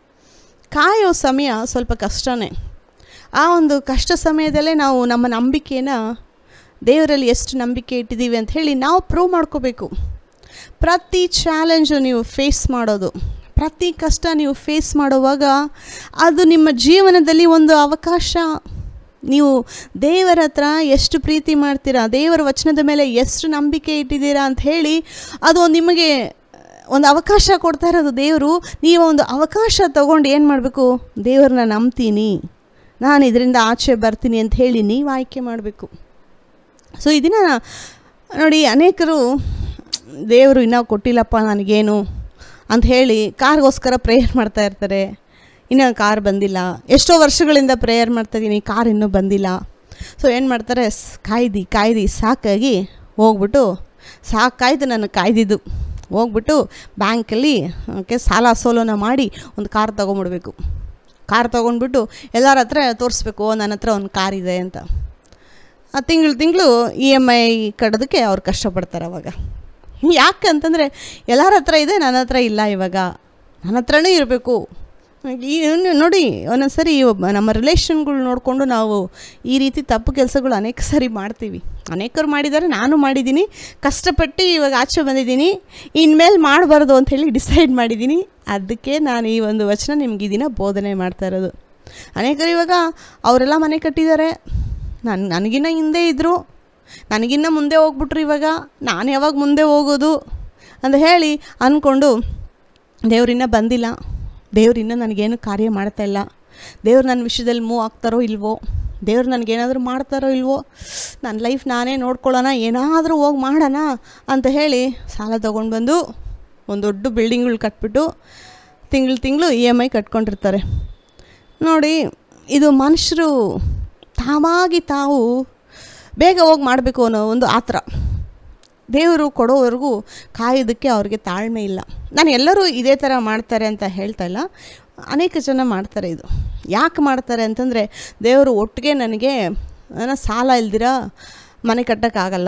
ಕಾಯೋ ಸಮಯ ಸ್ವಲ್ಪ ಕಷ್ಟನೇ ಆ ಒಂದು ಕಷ್ಟ ಸಮಯದಲ್ಲೇ ನಾವು ನಮ್ಮ ನಂಬಿಕೆನ ದೇವರಲ್ಲಿ ಎಷ್ಟು ನಂಬಿಕೆ ಇಟ್ಟಿದ್ದೀವಿ ಅಂತ ಹೇಳಿ ನಾವು ಪ್ರೂವ್ ಮಾಡ್ಕೋಬೇಕು ಪ್ರತಿ ಚಾಲೆಂಜು ನೀವು ಫೇಸ್ ಮಾಡೋದು ಪ್ರತಿ ಕಷ್ಟ ನೀವು ಫೇಸ್ ಮಾಡುವಾಗ ಅದು ನಿಮ್ಮ ಜೀವನದಲ್ಲಿ ಒಂದು ಅವಕಾಶ ನೀವು ದೇವರ ಹತ್ರ ಎಷ್ಟು ಪ್ರೀತಿ ಮಾಡ್ತೀರಾ ದೇವರ ವಚನದ ಮೇಲೆ ಎಷ್ಟು ನಂಬಿಕೆ ಇಟ್ಟಿದ್ದೀರಾ ಅಂತ ಹೇಳಿ ಅದು ನಿಮಗೆ ಒಂದು ಅವಕಾಶ ಕೊಡ್ತಾ ಇರೋದು ದೇವರು ನೀವು ಒಂದು ಅವಕಾಶ ತಗೊಂಡು ಏನು ಮಾಡಬೇಕು ದೇವ್ರನ್ನ ನಂಬ್ತೀನಿ ನಾನು ಇದರಿಂದ ಆಚೆ ಬರ್ತೀನಿ ಅಂತ ಹೇಳಿ ನೀವು ಆಯ್ಕೆ ಮಾಡಬೇಕು ಸೊ ಇದನ್ನು ನೋಡಿ ಅನೇಕರು ದೇವರು ಇನ್ನೂ ಕೊಟ್ಟಿಲ್ಲಪ್ಪ ನನಗೇನು ಅಂತ ಹೇಳಿ ಕಾರ್ಗೋಸ್ಕರ ಪ್ರೇಯರ್ ಮಾಡ್ತಾ ಇರ್ತಾರೆ ಇನ್ನೂ ಕಾರ್ ಬಂದಿಲ್ಲ ಎಷ್ಟೋ ವರ್ಷಗಳಿಂದ ಪ್ರೇಯರ್ ಮಾಡ್ತಾಯಿದ್ದೀನಿ ಕಾರ್ ಇನ್ನೂ ಬಂದಿಲ್ಲ ಸೊ ಏನು ಮಾಡ್ತಾರೆ ಸ್- ಕಾಯ್ದು ಕಾಯ್ದು ಸಾಕಾಗಿ ಹೋಗ್ಬಿಟ್ಟು ಸಾಕಾಯ್ತು ನಾನು ಕಾಯ್ದಿದ್ದು ಹೋಗ್ಬಿಟ್ಟು ಬ್ಯಾಂಕಲ್ಲಿ ಓಕೆ ಸಾಲ ಸೋಲನ ಮಾಡಿ ಒಂದು ಕಾರ್ ತೊಗೊಂಬಿಡ್ಬೇಕು ಕಾರ್ ತೊಗೊಂಡ್ಬಿಟ್ಟು ಎಲ್ಲರ ಹತ್ರ ತೋರಿಸ್ಬೇಕು ನನ್ನ ಹತ್ರ ಒಂದು ಕಾರ್ ಇದೆ ಅಂತ ಆ ತಿಂಗಳು ತಿಂಗಳು ಇ ಎಮ್ ಐ ಕಟ್ಟೋದಕ್ಕೆ ಅವ್ರು ಕಷ್ಟಪಡ್ತಾರೆ ಅವಾಗ ಯಾಕೆ ಅಂತಂದರೆ ಎಲ್ಲರ ಹತ್ರ ಇದೆ ನನ್ನ ಹತ್ರ ಇಲ್ಲ ಇವಾಗ ನನ್ನ ಹತ್ರನೇ ಇರಬೇಕು ಈ ನೋಡಿ ಒಂದೊಂದು ಸರಿ ಒಬ್ಬ ನಮ್ಮ ರಿಲೇಷನ್ಗಳು ನೋಡಿಕೊಂಡು ನಾವು ಈ ರೀತಿ ತಪ್ಪು ಕೆಲಸಗಳು ಅನೇಕ ಸರಿ ಮಾಡ್ತೀವಿ ಅನೇಕರು ಮಾಡಿದ್ದಾರೆ ನಾನು ಮಾಡಿದ್ದೀನಿ ಕಷ್ಟಪಟ್ಟು ಇವಾಗ ಆಚೆ ಬಂದಿದ್ದೀನಿ ಇನ್ಮೇಲೆ ಮಾಡಬಾರ್ದು ಅಂತ ಹೇಳಿ ಡಿಸೈಡ್ ಮಾಡಿದ್ದೀನಿ ಅದಕ್ಕೆ ನಾನು ಈ ಒಂದು ವಚನ ನಿಮ್ಗೆ ಈ ದಿನ ಬೋಧನೆ ಮಾಡ್ತಾ ಇರೋದು ಅನೇಕರು ಇವಾಗ ಅವರೆಲ್ಲ ಮನೆ ಕಟ್ಟಿದ್ದಾರೆ ನಾನು ನನಗಿನ್ನ ಹಿಂದೆ ಇದ್ದರು ನನಗಿನ್ನ ಮುಂದೆ ಹೋಗ್ಬಿಟ್ರು ಇವಾಗ ನಾನು ಯಾವಾಗ ಮುಂದೆ ಹೋಗೋದು ಅಂತ ಹೇಳಿ ಅಂದ್ಕೊಂಡು ದೇವ್ರಿನ್ನ ಬಂದಿಲ್ಲ ದೇವ್ರು ಇನ್ನೂ ನನಗೇನು ಕಾರ್ಯ ಮಾಡ್ತಾ ಇಲ್ಲ ದೇವ್ರು ನನ್ನ ವಿಷಯದಲ್ಲಿ ಮೂವ್ ಆಗ್ತಾರೋ ಇಲ್ವೋ ದೇವ್ರು ನನಗೇನಾದರೂ ಮಾಡ್ತಾರೋ ಇಲ್ವೋ ನನ್ನ ಲೈಫ್ ನಾನೇ ನೋಡ್ಕೊಳ್ಳೋಣ ಏನಾದರೂ ಹೋಗಿ ಮಾಡೋಣ ಅಂತ ಹೇಳಿ ಸಾಲ ತೊಗೊಂಡು ಬಂದು ಒಂದು ದೊಡ್ಡ ಬಿಲ್ಡಿಂಗ್ಗಳು ಕಟ್ಬಿಟ್ಟು ತಿಂಗಳು ತಿಂಗಳು ಇ ಎಮ್ ಐ ಕಟ್ಕೊಂಡಿರ್ತಾರೆ ನೋಡಿ ಇದು ಮನುಷ್ಯರು ತಾವಾಗಿ ತಾವು ಬೇಗ ಹೋಗಿ ಮಾಡಬೇಕು ಅನ್ನೋ ಒಂದು ಆತರ ದೇವರು ಕೊಡೋವರೆಗೂ ಕಾಯೋದಕ್ಕೆ ಅವ್ರಿಗೆ ತಾಳ್ಮೆ ಇಲ್ಲ ನಾನು ಎಲ್ಲರೂ ಇದೇ ಥರ ಮಾಡ್ತಾರೆ ಅಂತ ಹೇಳ್ತಾ ಇಲ್ಲ ಅನೇಕ ಜನ ಮಾಡ್ತಾರೆ ಇದು ಯಾಕೆ ಮಾಡ್ತಾರೆ ಅಂತಂದರೆ ದೇವರು ಒಟ್ಟಿಗೆ ನನಗೆ ನನ್ನ ಸಾಲ ಇಲ್ದಿರ ಮನೆ ಕಟ್ಟೋಕ್ಕಾಗಲ್ಲ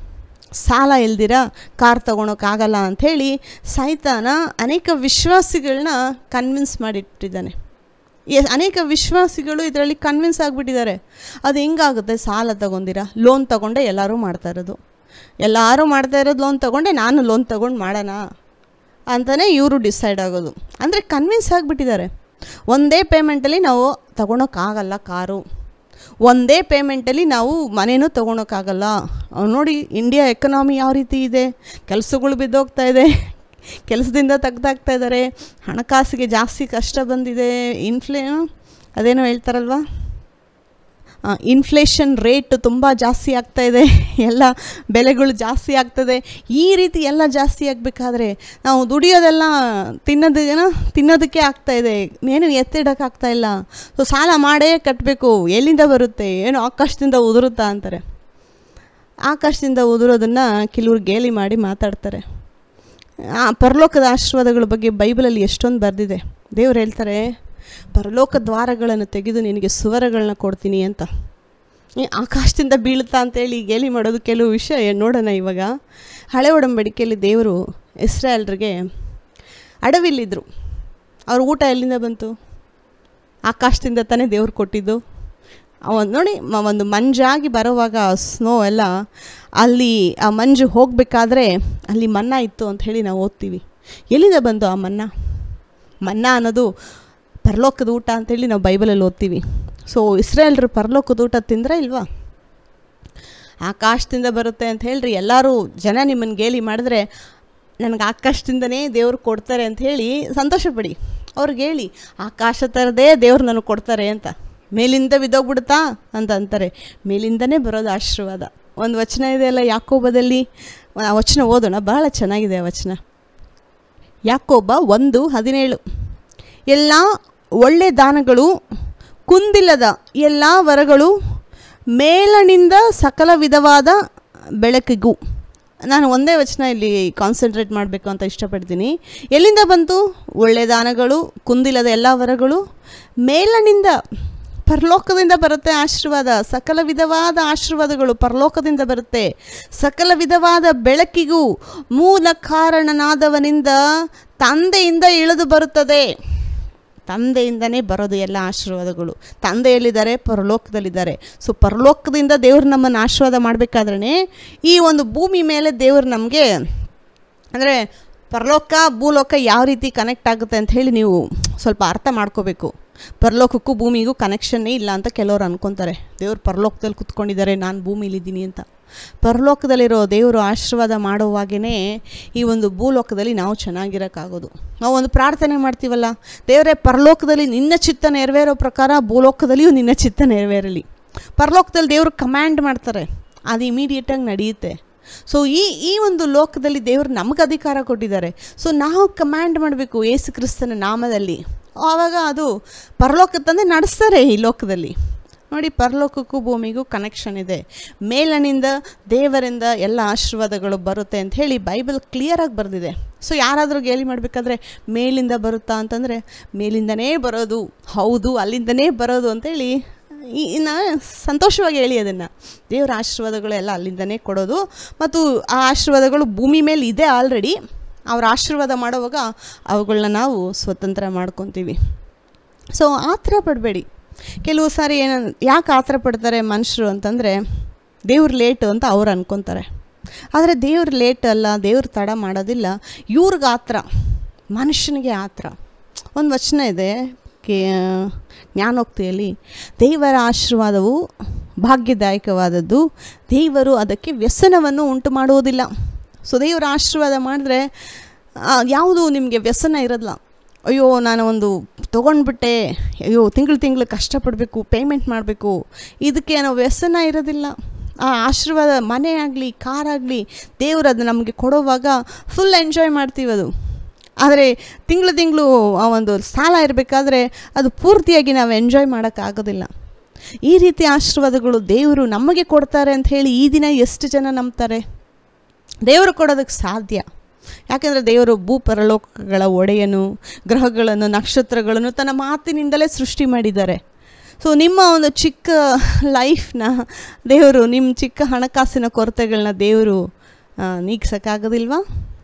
ಸಾಲ ಇಲ್ದಿರ ಕಾರ್ ತೊಗೊಳಕ್ಕಾಗಲ್ಲ ಅಂಥೇಳಿ ಸೈತಾನ ಅನೇಕ ವಿಶ್ವಾಸಿಗಳನ್ನ ಕನ್ವಿನ್ಸ್ ಮಾಡಿಟ್ಟಿದ್ದಾನೆ ಎ- ಅನೇಕ ವಿಶ್ವಾಸಿಗಳು ಇದರಲ್ಲಿ ಕನ್ವಿನ್ಸ್ ಆಗಿಬಿಟ್ಟಿದ್ದಾರೆ ಅದು ಹೆಂಗಾಗುತ್ತೆ ಸಾಲ ತಗೊಂಡಿರ ಲೋನ್ ತಗೊಂಡೆ ಎಲ್ಲರೂ ಮಾಡ್ತಾ ಇರೋದು ಎಲ್ಲರೂ ಮಾಡ್ತಾ ಇರೋದು ಲೋನ್ ತೊಗೊಂಡೆ ನಾನು ಲೋನ್ ತೊಗೊಂಡು ಮಾಡೋಣ ಅಂತಲೇ ಇವರು ಡಿಸೈಡ್ ಆಗೋದು ಅಂದರೆ ಕನ್ವಿನ್ಸ್ ಆಗಿಬಿಟ್ಟಿದ್ದಾರೆ ಒಂದೇ ಪೇಮೆಂಟಲ್ಲಿ ನಾವು ತೊಗೊಳಕ್ಕಾಗಲ್ಲ ಕಾರು ಒಂದೇ ಪೇಮೆಂಟಲ್ಲಿ ನಾವು ಮನೇನೂ ತೊಗೊಳಕ್ಕಾಗಲ್ಲ ಅವ್ರು ನೋಡಿ ಇಂಡಿಯಾ ಎಕನಾಮಿ ಯಾವ ರೀತಿ ಇದೆ ಕೆಲಸಗಳು ಬಿದ್ದೋಗ್ತಾ ಇದೆ ಕೆಲಸದಿಂದ ತೆಗ್ದಾಕ್ತಾ ಇದ್ದಾರೆ ಹಣಕಾಸಿಗೆ ಜಾಸ್ತಿ ಕಷ್ಟ ಬಂದಿದೆ ಇನ್ಫ್ಲೇ ಅದೇನೋ ಹೇಳ್ತಾರಲ್ವ ಇನ್ಫ್ಲೇಷನ್ ರೇಟ್ ತುಂಬ ಜಾಸ್ತಿ ಆಗ್ತಾ ಇದೆ ಎಲ್ಲ ಬೆಲೆಗಳು ಜಾಸ್ತಿ ಆಗ್ತದೆ ಈ ರೀತಿ ಎಲ್ಲ ಜಾಸ್ತಿ ಆಗಬೇಕಾದ್ರೆ ನಾವು ದುಡಿಯೋದೆಲ್ಲ ತಿನ್ನೋದೇನೋ ತಿನ್ನೋದಕ್ಕೆ ಆಗ್ತಾ ಇದೆ ಏನು ಎತ್ತಿಡೋಕ್ಕಾಗ್ತಾ ಇಲ್ಲ ಸೊ ಸಾಲ ಮಾಡೇ ಕಟ್ಟಬೇಕು ಎಲ್ಲಿಂದ ಬರುತ್ತೆ ಏನು ಆಕಾಶದಿಂದ ಉದುರುತ್ತಾ ಅಂತಾರೆ ಆಕಾಶದಿಂದ ಉದುರೋದನ್ನು ಕೆಲವ್ರು ಗೇಲಿ ಮಾಡಿ ಮಾತಾಡ್ತಾರೆ ಆ ಪರಲೋಕದ ಆಶೀರ್ವಾದಗಳ ಬಗ್ಗೆ ಬೈಬಲಲ್ಲಿ ಎಷ್ಟೊಂದು ಬರೆದಿದೆ ದೇವ್ರು ಹೇಳ್ತಾರೆ ಪರಲೋಕ ದ್ವಾರಗಳನ್ನು ತೆಗೆದು ನಿನಗೆ ಸುವರಗಳನ್ನ ಕೊಡ್ತೀನಿ ಅಂತ ಈ ಆಕಾಶದಿಂದ ಬೀಳುತ್ತಾ ಅಂತೇಳಿ ಗೇಲಿ ಮಾಡೋದು ಕೆಲವು ವಿಷಯ ನೋಡೋಣ ಇವಾಗ ಹಳೆ ಒಡಂಬಡಿಕೆಯಲ್ಲಿ ದೇವರು ಇಸ್ರಾಯಲ್ರಿಗೆ ಅಡವಿಲಿದ್ದರು ಅವ್ರ ಊಟ ಎಲ್ಲಿಂದ ಬಂತು ಆಕಾಶದಿಂದ ತಾನೇ ದೇವ್ರು ಕೊಟ್ಟಿದ್ದು ಅವನು ನೋಡಿ ಮ- ಒಂದು ಮಂಜಾಗಿ ಬರುವಾಗ ಸ್ನೋ ಎಲ್ಲ ಅಲ್ಲಿ ಆ ಮಂಜು ಹೋಗಬೇಕಾದ್ರೆ ಅಲ್ಲಿ ಮನ್ನಾ ಇತ್ತು ಅಂತ ಹೇಳಿ ನಾವು ಓದ್ತೀವಿ ಎಲ್ಲಿಂದ ಬಂತು ಆ ಮನ್ನಾ ಮನ್ನಾ ಅನ್ನೋದು ಪರಲೋಕದ ಊಟ ಅಂತೇಳಿ ನಾವು ಬೈಬಲಲ್ಲಿ ಓದ್ತೀವಿ ಸೊ ಇಸ್ರೇಲ್ರು ಪರಲೋಕದ ಊಟ ತಿಂದ್ರೆ ಇಲ್ವಾ ಆಕಾಶದಿಂದ ಬರುತ್ತೆ ಅಂತ ಹೇಳ್ರಿ ಎಲ್ಲರೂ ಜನ ನಿಮ್ಮನ್ನು ಗೇಲಿ ಮಾಡಿದ್ರೆ ನನಗೆ ಆಕಾಶದಿಂದನೇ ದೇವ್ರು ಕೊಡ್ತಾರೆ ಅಂತ ಹೇಳಿ ಸಂತೋಷಪಡಿ ಅವ್ರಿಗೆ ಹೇಳಿ ಆಕಾಶ ಥರದೇ ದೇವ್ರು ನನಗೆ ಕೊಡ್ತಾರೆ ಅಂತ ಮೇಲಿಂದ ಬಿದ್ದೋಗ್ಬಿಡುತ್ತಾ ಅಂತ ಅಂತಾರೆ ಮೇಲಿಂದನೇ ಬರೋದು ಆಶೀರ್ವಾದ ಒಂದು ವಚನ ಇದೆಯಲ್ಲ ಯಾಕೋಬದಲ್ಲಿ ಆ ವಚನ ಓದೋಣ ಬಹಳ ಚೆನ್ನಾಗಿದೆ ಆ ವಚನ ಯಾಕೋಬ ಒಂದು ಹದಿನೇಳು ಎಲ್ಲ ಒಳ್ಳೆ ದಾನಗಳು ಕುಂದಿಲ್ಲದ ಎಲ್ಲ ವರಗಳು ಮೇಲನಿಂದ ಸಕಲ ವಿಧವಾದ ಬೆಳಕಿಗೂ ನಾನು ಒಂದೇ ವಚನ ಇಲ್ಲಿ ಕಾನ್ಸಂಟ್ರೇಟ್ ಮಾಡಬೇಕು ಅಂತ ಇಷ್ಟಪಡ್ತೀನಿ ಎಲ್ಲಿಂದ ಬಂತು ಒಳ್ಳೆ ದಾನಗಳು ಕುಂದಿಲ್ಲದ ಎಲ್ಲ ವರಗಳು ಮೇಲನಿಂದ ಪರಲೋಕದಿಂದ ಬರುತ್ತೆ ಆಶೀರ್ವಾದ ಸಕಲ ವಿಧವಾದ ಆಶೀರ್ವಾದಗಳು ಪರಲೋಕದಿಂದ ಬರುತ್ತೆ ಸಕಲ ವಿಧವಾದ ಬೆಳಕಿಗೂ ಮೂಲ ಕಾರಣನಾದವನಿಂದ ತಂದೆಯಿಂದ ಇಳಿದು ಬರುತ್ತದೆ ತಂದೆಯಿಂದನೇ ಬರೋದು ಎಲ್ಲ ಆಶೀರ್ವಾದಗಳು ತಂದೆಯಲ್ಲಿದ್ದಾರೆ ಪರಲೋಕದಲ್ಲಿದ್ದಾರೆ ಸೊ ಪರಲೋಕದಿಂದ ದೇವ್ರು ನಮ್ಮನ್ನು ಆಶೀರ್ವಾದ ಮಾಡಬೇಕಾದ್ರೆ ಈ ಒಂದು ಭೂಮಿ ಮೇಲೆ ದೇವ್ರು ನಮಗೆ ಅಂದರೆ ಪರಲೋಕ ಭೂಲೋಕ ಯಾವ ರೀತಿ ಕನೆಕ್ಟ್ ಆಗುತ್ತೆ ಅಂತ ಹೇಳಿ ನೀವು ಸ್ವಲ್ಪ ಅರ್ಥ ಮಾಡ್ಕೋಬೇಕು ಪರಲೋಕಕ್ಕೂ ಭೂಮಿಗೂ ಕನೆಕ್ಷನ್ನೇ ಇಲ್ಲ ಅಂತ ಕೆಲವರು ಅನ್ಕೊತಾರೆ ದೇವ್ರು ಪರಲೋಕದಲ್ಲಿ ಕುತ್ಕೊಂಡಿದ್ದಾರೆ ನಾನು ಭೂಮಿಲಿದ್ದೀನಿ ಅಂತ ಪರಲೋಕದಲ್ಲಿರೋ ದೇವರು ಆಶೀರ್ವಾದ ಮಾಡುವಾಗೇ ಈ ಒಂದು ಭೂಲೋಕದಲ್ಲಿ ನಾವು ಚೆನ್ನಾಗಿರೋಕ್ಕಾಗೋದು ನಾವು ಒಂದು ಪ್ರಾರ್ಥನೆ ಮಾಡ್ತೀವಲ್ಲ ದೇವರೇ ಪರಲೋಕದಲ್ಲಿ ನಿನ್ನ ಚಿತ್ತ ನೆರವೇರೋ ಪ್ರಕಾರ ಭೂಲೋಕದಲ್ಲಿಯೂ ನಿನ್ನ ಚಿತ್ತ ನೆರವೇರಲಿ ಪರಲೋಕದಲ್ಲಿ ದೇವರು ಕಮ್ಯಾಂಡ್ ಮಾಡ್ತಾರೆ ಅದು ಇಮಿಡಿಯೇಟಾಗಿ ನಡೆಯುತ್ತೆ ಸೊ ಈ ಈ ಒಂದು ಲೋಕದಲ್ಲಿ ದೇವರು ನಮಗೆ ಅಧಿಕಾರ ಕೊಟ್ಟಿದ್ದಾರೆ ಸೊ ನಾವು ಕಮ್ಯಾಂಡ್ ಮಾಡಬೇಕು ಏಸು ಕ್ರಿಸ್ತನ ನಾಮದಲ್ಲಿ ಆವಾಗ ಅದು ಪರಲೋಕ ತಂದೆ ನಡೆಸ್ತಾರೆ ಈ ಲೋಕದಲ್ಲಿ ನೋಡಿ ಪರಲೋಕಕ್ಕೂ ಭೂಮಿಗೂ ಕನೆಕ್ಷನ್ ಇದೆ ಮೇಲನಿಂದ ದೇವರಿಂದ ಎಲ್ಲ ಆಶೀರ್ವಾದಗಳು ಬರುತ್ತೆ ಅಂತ ಹೇಳಿ ಬೈಬಲ್ ಕ್ಲಿಯರಾಗಿ ಬರೆದಿದೆ ಸೊ ಯಾರಾದರೂ ಗೇಲಿ ಮಾಡಬೇಕಾದ್ರೆ ಮೇಲಿಂದ ಬರುತ್ತಾ ಅಂತಂದರೆ ಮೇಲಿಂದನೇ ಬರೋದು ಹೌದು ಅಲ್ಲಿಂದನೇ ಬರೋದು ಅಂತೇಳಿ ಈ- ಇನ್ನು ಸಂತೋಷವಾಗಿ ಹೇಳಿ ಅದನ್ನು ದೇವರ ಆಶೀರ್ವಾದಗಳು ಎಲ್ಲ ಅಲ್ಲಿಂದನೇ ಕೊಡೋದು ಮತ್ತು ಆ ಆಶೀರ್ವಾದಗಳು ಭೂಮಿ ಮೇಲೆ ಇದೆ ಆಲ್ರೆಡಿ ಅವ್ರ ಆಶೀರ್ವಾದ ಮಾಡುವಾಗ ಅವುಗಳನ್ನ ನಾವು ಸ್ವತಂತ್ರ ಮಾಡ್ಕೊತೀವಿ ಸೊ ಆ ಥರ ಪಡಬೇಡಿ ಕೆಲವು ಸಾರಿ ಏನ ಯಾಕೆ ಆ ಥರ ಪಡ್ತಾರೆ ಮನುಷ್ಯರು ಅಂತಂದರೆ ದೇವ್ರು ಲೇಟು ಅಂತ ಅವ್ರು ಅನ್ಕೊತಾರೆ ಆದರೆ ದೇವ್ರು ಲೇಟ್ ಅಲ್ಲ ದೇವ್ರು ತಡ ಮಾಡೋದಿಲ್ಲ ಇವ್ರಿಗೆ ಆ ಥರ ಮನುಷ್ಯನಿಗೆ ಆ ಥರ ಒಂದು ವಚನ ಇದೆ ಕೇ ಜ್ಞಾನೋಕ್ತಿಯಲ್ಲಿ ದೇವರ ಆಶೀರ್ವಾದವು ಭಾಗ್ಯದಾಯಕವಾದದ್ದು ದೇವರು ಅದಕ್ಕೆ ವ್ಯಸನವನ್ನು ಉಂಟು ಮಾಡುವುದಿಲ್ಲ ಸೊ ದೇವರ ಆಶೀರ್ವಾದ ಮಾಡಿದ್ರೆ ಯಾವುದು ನಿಮಗೆ ವ್ಯಸನ ಇರೋದಿಲ್ಲ ಅಯ್ಯೋ ನಾನು ಒಂದು ತೊಗೊಂಡ್ಬಿಟ್ಟೆ ಅಯ್ಯೋ ತಿಂಗಳು ತಿಂಗಳು ಕಷ್ಟಪಡಬೇಕು ಪೇಮೆಂಟ್ ಮಾಡಬೇಕು ಇದಕ್ಕೆ ನಾವು ವ್ಯಸನ ಇರೋದಿಲ್ಲ ಆ ಆಶೀರ್ವಾದ ಮನೆ ಆಗಲಿ ಕಾರಾಗಲಿ ದೇವರು ಅದು ನಮಗೆ ಕೊಡುವಾಗ ಫುಲ್ ಎಂಜಾಯ್ ಮಾಡ್ತೀವಿ ಅದು ಆದರೆ ತಿಂಗಳು ತಿಂಗಳು ಆ ಒಂದು ಸಾಲ ಇರಬೇಕಾದ್ರೆ ಅದು ಪೂರ್ತಿಯಾಗಿ ನಾವು ಎಂಜಾಯ್ ಮಾಡೋಕ್ಕಾಗೋದಿಲ್ಲ ಈ ರೀತಿ ಆಶೀರ್ವಾದಗಳು ದೇವರು ನಮಗೆ ಕೊಡ್ತಾರೆ ಅಂತ ಹೇಳಿ ಈ ದಿನ ಎಷ್ಟು ಜನ ನಂಬ್ತಾರೆ ದೇವರು ಕೊಡೋದಕ್ಕೆ ಸಾಧ್ಯ ಯಾಕೆಂದರೆ ದೇವರು ಭೂ ಪರಲೋಕಗಳ ಒಡೆಯನು ಗ್ರಹಗಳನ್ನು ನಕ್ಷತ್ರಗಳನ್ನು ತನ್ನ ಮಾತಿನಿಂದಲೇ ಸೃಷ್ಟಿ ಮಾಡಿದ್ದಾರೆ ಸೊ ನಿಮ್ಮ ಒಂದು ಚಿಕ್ಕ ಲೈಫ್ನ ದೇವರು ನಿಮ್ಮ ಚಿಕ್ಕ ಹಣಕಾಸಿನ ಕೊರತೆಗಳನ್ನ ದೇವರು ನೀಗ್ಸೋಕ್ಕಾಗೋದಿಲ್ವಾ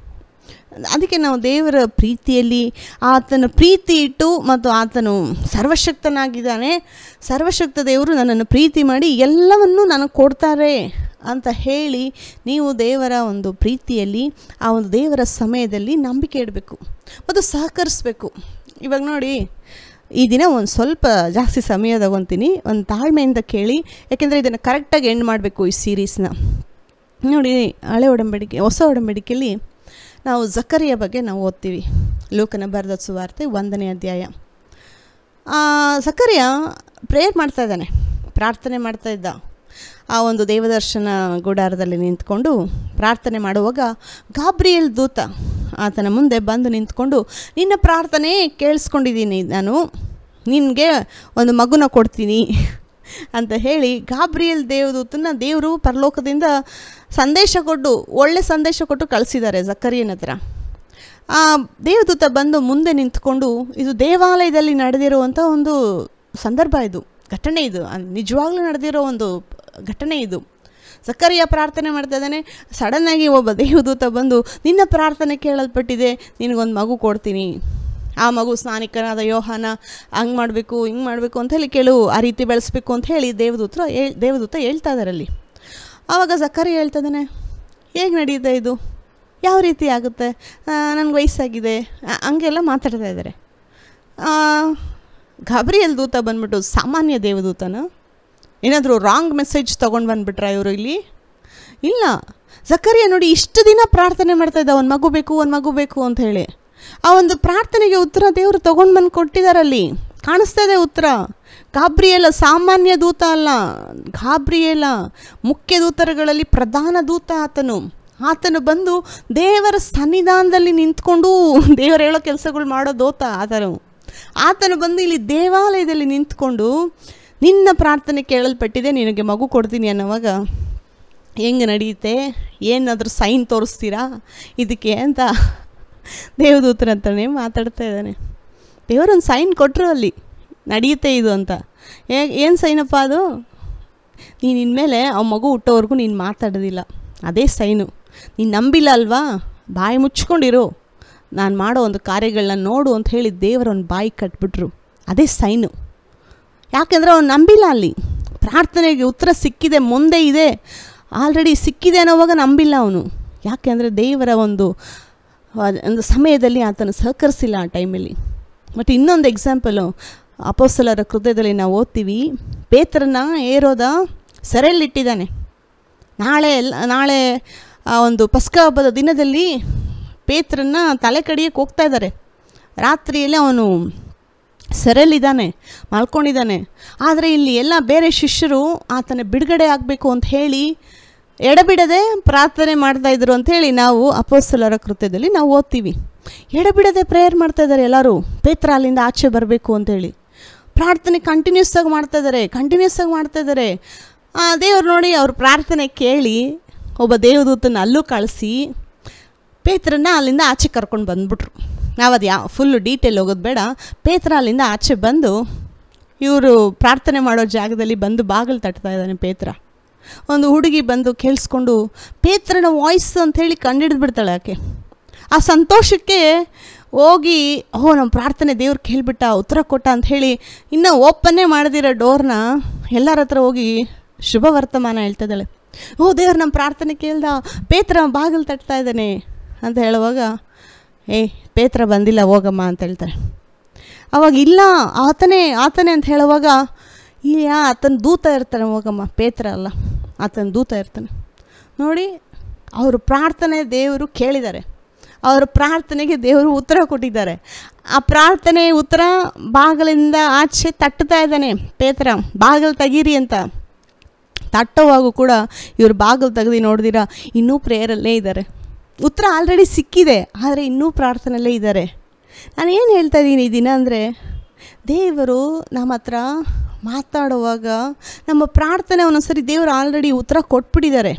ಅದಕ್ಕೆ ನಾವು ದೇವರ ಪ್ರೀತಿಯಲ್ಲಿ ಆತನ ಪ್ರೀತಿ ಇಟ್ಟು ಮತ್ತು ಆತನು ಸರ್ವಶಕ್ತನಾಗಿದ್ದಾನೆ ಸರ್ವಶಕ್ತ ದೇವರು ನನ್ನನ್ನು ಪ್ರೀತಿ ಮಾಡಿ ಎಲ್ಲವನ್ನೂ ನನಗೆ ಕೊಡ್ತಾರೆ ಅಂತ ಹೇಳಿ ನೀವು ದೇವರ ಒಂದು ಪ್ರೀತಿಯಲ್ಲಿ ಆ ಒಂದು ದೇವರ ಸಮಯದಲ್ಲಿ ನಂಬಿಕೆ ಇಡಬೇಕು ಮತ್ತು ಸಹಕರಿಸ್ಬೇಕು ಇವಾಗ ನೋಡಿ ಈ ದಿನ ಒಂದು ಸ್ವಲ್ಪ ಜಾಸ್ತಿ ಸಮಯ ತಗೊತೀನಿ ಒಂದು ತಾಳ್ಮೆಯಿಂದ ಕೇಳಿ ಯಾಕೆಂದರೆ ಇದನ್ನು ಕರೆಕ್ಟಾಗಿ ಎಂಡ್ ಮಾಡಬೇಕು ಈ ಸೀರೀಸ್ನ ನೋಡಿ ಹಳೆ ಒಡಂಬಡಿಕೆ ಹೊಸ ಒಡಂಬಡಿಕೆಯಲ್ಲಿ ನಾವು ಜಕರಿಯ ಬಗ್ಗೆ ನಾವು ಓದ್ತೀವಿ ಲೋಕನ ಬರೆದ ಸುವಾರ್ತೆ ಒಂದನೇ ಅಧ್ಯಾಯ ಸಕರಿಯ ಪ್ರೇಯರ್ ಮಾಡ್ತಾ ಇದ್ದಾನೆ ಪ್ರಾರ್ಥನೆ ಮಾಡ್ತಾ ಇದ್ದ ಆ ಒಂದು ದೇವದರ್ಶನ ಗುಡಾರದಲ್ಲಿ ನಿಂತ್ಕೊಂಡು ಪ್ರಾರ್ಥನೆ ಮಾಡುವಾಗ ಗಾಬ್ರಿಯಲ್ ದೂತ ಆತನ ಮುಂದೆ ಬಂದು ನಿಂತ್ಕೊಂಡು ನಿನ್ನ ಪ್ರಾರ್ಥನೆ ಕೇಳಿಸ್ಕೊಂಡಿದ್ದೀನಿ ನಾನು ನಿನಗೆ ಒಂದು ಮಗುನ ಕೊಡ್ತೀನಿ ಅಂತ ಹೇಳಿ ಗಾಬ್ರಿಯಲ್ ದೇವದೂತನ ದೇವರು ಪರಲೋಕದಿಂದ ಸಂದೇಶ ಕೊಟ್ಟು ಒಳ್ಳೆ ಸಂದೇಶ ಕೊಟ್ಟು ಕಳಿಸಿದ್ದಾರೆ ಜಕ್ಕರಿಯನ ಹತ್ರ ಆ ದೇವದೂತ ಬಂದು ಮುಂದೆ ನಿಂತ್ಕೊಂಡು ಇದು ದೇವಾಲಯದಲ್ಲಿ ನಡೆದಿರುವಂಥ ಒಂದು ಸಂದರ್ಭ ಇದು ಘಟನೆ ಇದು ನಿಜವಾಗ್ಲೂ ನಡೆದಿರೋ ಒಂದು ಘಟನೆ ಇದು ಸಕ್ಕರಿಯ ಪ್ರಾರ್ಥನೆ ಮಾಡ್ತಾ ಇದ್ದಾನೆ ಸಡನ್ನಾಗಿ ಒಬ್ಬ ದೇವದೂತ ಬಂದು ನಿನ್ನ ಪ್ರಾರ್ಥನೆ ಕೇಳಲ್ಪಟ್ಟಿದೆ ನಿನಗೊಂದು ಮಗು ಕೊಡ್ತೀನಿ ಆ ಮಗು ಸ್ನಾನಿಕನಾದ ಯೋಹಾನ ಹಂಗೆ ಮಾಡಬೇಕು ಹಿಂಗೆ ಮಾಡಬೇಕು ಅಂತ ಹೇಳಿ ಕೇಳು ಆ ರೀತಿ ಬೆಳೆಸ್ಬೇಕು ಅಂತ ಹೇಳಿ ದೇವದೂತ್ರ ಹೇಳ್ ದೇವದೂತ ಹೇಳ್ತಾ ಇದ್ದಾರೆ ಅಲ್ಲಿ ಆವಾಗ ಸಕ್ಕರಿ ಹೇಳ್ತಾ ಇದ್ದಾನೆ ಹೇಗೆ ನಡೆಯುತ್ತೆ ಇದು ಯಾವ ರೀತಿ ಆಗುತ್ತೆ ನನಗೆ ವಯಸ್ಸಾಗಿದೆ ಹಂಗೆಲ್ಲ ಮಾತಾಡ್ತಾ ಇದ್ದಾರೆ ಗಾಬರಿಯಲ್ಲಿ ದೂತ ಬಂದ್ಬಿಟ್ಟು ಸಾಮಾನ್ಯ ದೇವದೂತನ ಏನಾದರೂ ರಾಂಗ್ ಮೆಸೇಜ್ ತೊಗೊಂಡು ಬಂದುಬಿಟ್ರ ಇವರು ಇಲ್ಲಿ ಇಲ್ಲ ಸಕ್ಕರಿಯ ನೋಡಿ ಇಷ್ಟು ದಿನ ಪ್ರಾರ್ಥನೆ ಮಾಡ್ತಾ ಇದ್ದ ಒಂದು ಮಗು ಬೇಕು ಒಂದು ಮಗು ಬೇಕು ಅಂತ ಹೇಳಿ ಆ ಒಂದು ಪ್ರಾರ್ಥನೆಗೆ ಉತ್ತರ ದೇವರು ತೊಗೊಂಡು ಬಂದು ಕೊಟ್ಟಿದ್ದಾರಲ್ಲಿ ಕಾಣಿಸ್ತಾ ಇದೆ ಉತ್ತರ ಗಾಬ್ರಿಯಲ್ಲ ಸಾಮಾನ್ಯ ದೂತ ಅಲ್ಲ ಗಾಬ್ರಿಯಲ್ಲ ಮುಖ್ಯ ದೂತರುಗಳಲ್ಲಿ ಪ್ರಧಾನ ದೂತ ಆತನು ಆತನು ಬಂದು ದೇವರ ಸನ್ನಿಧಾನದಲ್ಲಿ ನಿಂತ್ಕೊಂಡು ದೇವರು ಹೇಳೋ ಕೆಲಸಗಳು ಮಾಡೋ ದೋತ ಆತನು ಆತನು ಬಂದು ಇಲ್ಲಿ ದೇವಾಲಯದಲ್ಲಿ ನಿಂತ್ಕೊಂಡು ನಿನ್ನ ಪ್ರಾರ್ಥನೆ ಕೇಳಲ್ಪಟ್ಟಿದೆ ನಿನಗೆ ಮಗು ಕೊಡ್ತೀನಿ ಅನ್ನೋವಾಗ ಹೆಂಗೆ ನಡೆಯುತ್ತೆ ಏನಾದರೂ ಸೈನ್ ತೋರಿಸ್ತೀರಾ ಇದಕ್ಕೆ ಅಂತ ದೇವದೂತರ ಅಂತಲೇ ಮಾತಾಡ್ತಾ ಇದ್ದಾನೆ ದೇವರೊಂದು ಸೈನ್ ಕೊಟ್ಟರು ಅಲ್ಲಿ ನಡೆಯುತ್ತೆ ಇದು ಅಂತ ಏನು ಸೈನಪ್ಪ ಅದು ನೀನು ಇನ್ಮೇಲೆ ಆ ಮಗು ಹುಟ್ಟೋವರೆಗೂ ನೀನು ಮಾತಾಡೋದಿಲ್ಲ ಅದೇ ಸೈನು ನೀನು ನಂಬಿಲ್ಲ ಅಲ್ವಾ ಬಾಯಿ ಮುಚ್ಕೊಂಡಿರು ನಾನು ಮಾಡೋ ಒಂದು ಕಾರ್ಯಗಳನ್ನ ನೋಡು ಅಂತ ಹೇಳಿ ದೇವರೊಂದು ಬಾಯಿ ಕಟ್ಬಿಟ್ರು ಅದೇ ಸೈನು ಯಾಕೆಂದರೆ ಅವನು ನಂಬಿಲ್ಲ ಅಲ್ಲಿ ಪ್ರಾರ್ಥನೆಗೆ ಉತ್ತರ ಸಿಕ್ಕಿದೆ ಮುಂದೆ ಇದೆ ಆಲ್ರೆಡಿ ಸಿಕ್ಕಿದೆ ಅನ್ನೋವಾಗ ನಂಬಿಲ್ಲ ಅವನು ಯಾಕೆಂದರೆ ದೇವರ ಒಂದು ಒಂದು ಸಮಯದಲ್ಲಿ ಆತನು ಸಹಕರಿಸಿಲ್ಲ ಆ ಟೈಮಲ್ಲಿ ಮತ್ತು ಇನ್ನೊಂದು ಎಕ್ಸಾಂಪಲು ಅಪೋಸಲರ ಕೃತ್ಯದಲ್ಲಿ ನಾವು ಓದ್ತೀವಿ ಪೇತ್ರನ ಏರೋದ ಸೆರೆಯಲ್ಲಿಟ್ಟಿದ್ದಾನೆ ನಾಳೆ ಎಲ್ಲ ನಾಳೆ ಆ ಒಂದು ಪಸ್ಕ ಹಬ್ಬದ ದಿನದಲ್ಲಿ ಪೇತ್ರನ್ನ ತಲೆ ಕಡಿಯಕ್ಕೆ ಹೋಗ್ತಾ ಇದ್ದಾರೆ ರಾತ್ರಿಯಲ್ಲಿ ಅವನು ಸೆರೆಯಲ್ಲಿದ್ದಾನೆ ಮಲ್ಕೊಂಡಿದ್ದಾನೆ ಆದರೆ ಇಲ್ಲಿ ಎಲ್ಲ ಬೇರೆ ಶಿಷ್ಯರು ಆತನ ಬಿಡುಗಡೆ ಆಗಬೇಕು ಅಂತ ಹೇಳಿ ಎಡಬಿಡದೆ ಪ್ರಾರ್ಥನೆ ಮಾಡ್ತಾ ಇದ್ರು ಅಂಥೇಳಿ ನಾವು ಅಪೋಸ್ತಲರ ಕೃತ್ಯದಲ್ಲಿ ನಾವು ಓದ್ತೀವಿ ಎಡಬಿಡದೆ ಪ್ರೇಯರ್ ಮಾಡ್ತಾ ಇದ್ದಾರೆ ಎಲ್ಲರೂ ಪೇತ್ರ ಅಲ್ಲಿಂದ ಆಚೆ ಬರಬೇಕು ಅಂತೇಳಿ ಪ್ರಾರ್ಥನೆ ಕಂಟಿನ್ಯೂಸ್ ಆಗಿ ಮಾಡ್ತಾ ಇದ್ದಾರೆ ಕಂಟಿನ್ಯೂಸ್ ಆಗಿ ಮಾಡ್ತಾ ಇದ್ದಾರೆ ದೇವ್ರು ನೋಡಿ ಅವ್ರ ಪ್ರಾರ್ಥನೆ ಕೇಳಿ ಒಬ್ಬ ದೇವದೂತನ ಅಲ್ಲೂ ಕಳಿಸಿ ಪೇತ್ರನ್ನ ಅಲ್ಲಿಂದ ಆಚೆ ಕರ್ಕೊಂಡು ಬಂದ್ಬಿಟ್ರು ನಾವು ಅದು ಯಾವ ಫುಲ್ಲು ಡೀಟೇಲ್ ಹೋಗೋದು ಬೇಡ ಪೇತ್ರ ಅಲ್ಲಿಂದ ಆಚೆ ಬಂದು ಇವರು ಪ್ರಾರ್ಥನೆ ಮಾಡೋ ಜಾಗದಲ್ಲಿ ಬಂದು ಬಾಗಿಲು ತಟ್ತಾ ಇದ್ದಾನೆ ಪೇತ್ರ ಒಂದು ಹುಡುಗಿ ಬಂದು ಕೇಳಿಸ್ಕೊಂಡು ಪೇತ್ರನ ವಾಯ್ಸ್ ಅಂಥೇಳಿ ಕಂಡಿಡಿದು ಬಿಡ್ತಾಳೆ ಆಕೆ ಆ ಸಂತೋಷಕ್ಕೆ ಹೋಗಿ ಓ ನಮ್ಮ ಪ್ರಾರ್ಥನೆ ದೇವ್ರು ಕೇಳಿಬಿಟ್ಟ ಉತ್ತರ ಕೊಟ್ಟ ಅಂಥೇಳಿ ಇನ್ನೂ ಓಪನ್ನೇ ಮಾಡದಿರೋ ಡೋರ್ನ ಎಲ್ಲರ ಹತ್ರ ಹೋಗಿ ಶುಭ ವರ್ತಮಾನ ಹೇಳ್ತಿದ್ದಾಳೆ ಓ ದೇವ್ರು ನಮ್ಮ ಪ್ರಾರ್ಥನೆ ಕೇಳ್ದ ಪೇತ್ರ ಬಾಗಿಲು ತಟ್ತಾ ಇದ್ದಾನೆ ಅಂತ ಹೇಳುವಾಗ ಏ ಪೇತ್ರ ಬಂದಿಲ್ಲ ಹೋಗಮ್ಮ ಅಂತ ಹೇಳ್ತಾರೆ ಅವಾಗ ಇಲ್ಲ ಆತನೇ ಆತನೇ ಅಂತ ಹೇಳುವಾಗ ಇಲ್ಲ ಆತನ ದೂತ ಇರ್ತಾನೆ ಹೋಗಮ್ಮ ಪೇತ್ರ ಅಲ್ಲ ಆತನ ದೂತ ಇರ್ತಾನೆ ನೋಡಿ ಅವರು ಪ್ರಾರ್ಥನೆ ದೇವರು ಕೇಳಿದ್ದಾರೆ ಅವರ ಪ್ರಾರ್ಥನೆಗೆ ದೇವರು ಉತ್ತರ ಕೊಟ್ಟಿದ್ದಾರೆ ಆ ಪ್ರಾರ್ಥನೆ ಉತ್ತರ ಬಾಗಿಲಿಂದ ಆಚೆ ತಟ್ಟುತ್ತಾ ಇದ್ದಾನೆ ಪೇತ್ರ ಬಾಗಿಲು ತೆಗೀರಿ ಅಂತ ತಟ್ಟೋವಾಗೂ ಕೂಡ ಇವರು ಬಾಗಿಲು ತೆಗೆದು ನೋಡಿದಿರ ಇನ್ನೂ ಪ್ರೇಯರಲ್ಲೇ ಇದ್ದಾರೆ ಉತ್ತರ ಆಲ್ರೆಡಿ ಸಿಕ್ಕಿದೆ ಆದರೆ ಇನ್ನೂ ಪ್ರಾರ್ಥನೆಯಲ್ಲೇ ಇದ್ದಾರೆ ನಾನು ಏನು ಹೇಳ್ತಾ ಇದ್ದೀನಿ ಈ ದಿನ ಅಂದರೆ ದೇವರು ನಮ್ಮ ಹತ್ರ ಮಾತಾಡುವಾಗ ನಮ್ಮ ಪ್ರಾರ್ಥನೆ ಒಂದೊಂದ್ಸರಿ ದೇವರು ಆಲ್ರೆಡಿ ಉತ್ತರ ಕೊಟ್ಬಿಟ್ಟಿದ್ದಾರೆ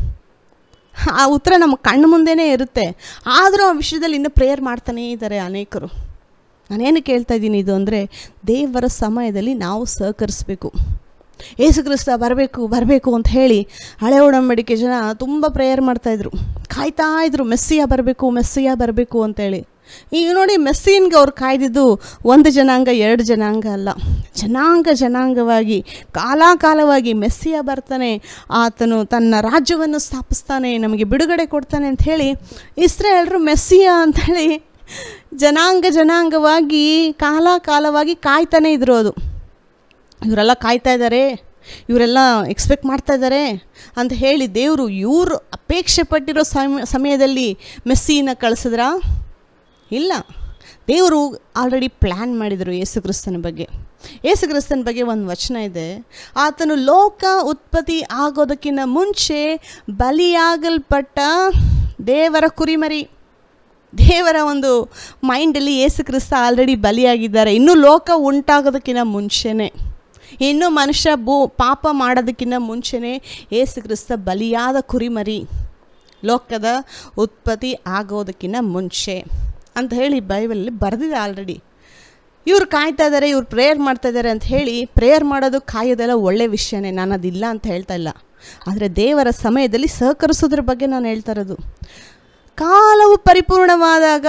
ಆ ಉತ್ತರ ನಮ್ಮ ಕಣ್ಣು ಮುಂದೆನೇ ಇರುತ್ತೆ ಆದರೂ ಆ ವಿಷಯದಲ್ಲಿ ಇನ್ನೂ ಪ್ರೇಯರ್ ಮಾಡ್ತಾನೇ ಇದ್ದಾರೆ ಅನೇಕರು ನಾನೇನು ಕೇಳ್ತಾ ಇದ್ದೀನಿ ಇದು ಅಂದರೆ ದೇವರ ಸಮಯದಲ್ಲಿ ನಾವು ಸಹಕರಿಸ್ಬೇಕು ಏಸು ಕ್ರಿಸ್ತ ಬರಬೇಕು ಬರಬೇಕು ಅಂತ ಹೇಳಿ ಹಳೆ ಒಡಂಬಡಿಕೆ ಜನ ತುಂಬ ಪ್ರೇಯರ್ ಮಾಡ್ತಾಯಿದ್ರು ಕಾಯ್ತಾ ಇದ್ರು ಮೆಸ್ಸಿಯ ಬರಬೇಕು ಮೆಸ್ಸಿಯ ಬರಬೇಕು ಅಂತೇಳಿ ಈಗ ನೋಡಿ ಮೆಸ್ಸೀನ್ಗೆ ಅವ್ರು ಕಾಯ್ದಿದ್ದು ಒಂದು ಜನಾಂಗ ಎರಡು ಜನಾಂಗ ಅಲ್ಲ ಜನಾಂಗ ಜನಾಂಗವಾಗಿ ಕಾಲಾಕಾಲವಾಗಿ ಮೆಸ್ಸಿಯ ಬರ್ತಾನೆ ಆತನು ತನ್ನ ರಾಜ್ಯವನ್ನು ಸ್ಥಾಪಿಸ್ತಾನೆ ನಮಗೆ ಬಿಡುಗಡೆ ಕೊಡ್ತಾನೆ ಅಂತ ಹೇಳಿ ಇಸ್ರೇಲ್ರು ಮೆಸ್ಸಿಯ ಅಂಥೇಳಿ ಜನಾಂಗ ಜನಾಂಗವಾಗಿ ಕಾಲಾಕಾಲವಾಗಿ ಕಾಯ್ತಾನೆ ಇದ್ರು ಅದು ಇವರೆಲ್ಲ ಕಾಯ್ತಾ ಇದ್ದಾರೆ ಇವರೆಲ್ಲ ಎಕ್ಸ್ಪೆಕ್ಟ್ ಮಾಡ್ತಾ ಇದ್ದಾರೆ ಅಂತ ಹೇಳಿ ದೇವರು ಇವರು ಅಪೇಕ್ಷೆ ಪಟ್ಟಿರೋ ಸಮ ಸಮಯದಲ್ಲಿ ಮೆಸ್ಸಿನ ಕಳಿಸಿದ್ರಾ ಇಲ್ಲ ದೇವರು ಆಲ್ರೆಡಿ ಪ್ಲ್ಯಾನ್ ಮಾಡಿದರು ಯೇಸು ಕ್ರಿಸ್ತನ ಬಗ್ಗೆ ಯೇಸು ಕ್ರಿಸ್ತನ ಬಗ್ಗೆ ಒಂದು ವಚನ ಇದೆ ಆತನು ಲೋಕ ಉತ್ಪತ್ತಿ ಆಗೋದಕ್ಕಿಂತ ಮುಂಚೆ ಬಲಿಯಾಗಲ್ಪಟ್ಟ ದೇವರ ಕುರಿಮರಿ ದೇವರ ಒಂದು ಮೈಂಡಲ್ಲಿ ಯೇಸು ಕ್ರಿಸ್ತ ಆಲ್ರೆಡಿ ಬಲಿಯಾಗಿದ್ದಾರೆ ಇನ್ನೂ ಲೋಕ ಉಂಟಾಗೋದಕ್ಕಿಂತ ಮುಂಚೆನೇ ಇನ್ನೂ ಮನುಷ್ಯ ಭೂ ಪಾಪ ಮಾಡೋದಕ್ಕಿಂತ ಮುಂಚೆನೇ ಯೇಸು ಕ್ರಿಸ್ತ ಬಲಿಯಾದ ಕುರಿಮರಿ ಲೋಕದ ಉತ್ಪತ್ತಿ ಆಗೋದಕ್ಕಿಂತ ಮುಂಚೆ ಅಂತ ಹೇಳಿ ಬೈಬಲಲ್ಲಿ ಬರೆದಿದೆ ಆಲ್ರೆಡಿ ಇವ್ರು ಕಾಯ್ತಾ ಇದ್ದಾರೆ ಇವ್ರು ಪ್ರೇಯರ್ ಮಾಡ್ತಾ ಇದ್ದಾರೆ ಅಂತ ಹೇಳಿ ಪ್ರೇಯರ್ ಮಾಡೋದು ಕಾಯೋದೆಲ್ಲ ಒಳ್ಳೆ ವಿಷಯನೇ ನಾನು ಅದಿಲ್ಲ ಅಂತ ಹೇಳ್ತಾ ಇಲ್ಲ ಆದರೆ ದೇವರ ಸಮಯದಲ್ಲಿ ಸಹಕರಿಸೋದ್ರ ಬಗ್ಗೆ ನಾನು ಹೇಳ್ತಾ ಇರೋದು ಕಾಲವು ಪರಿಪೂರ್ಣವಾದಾಗ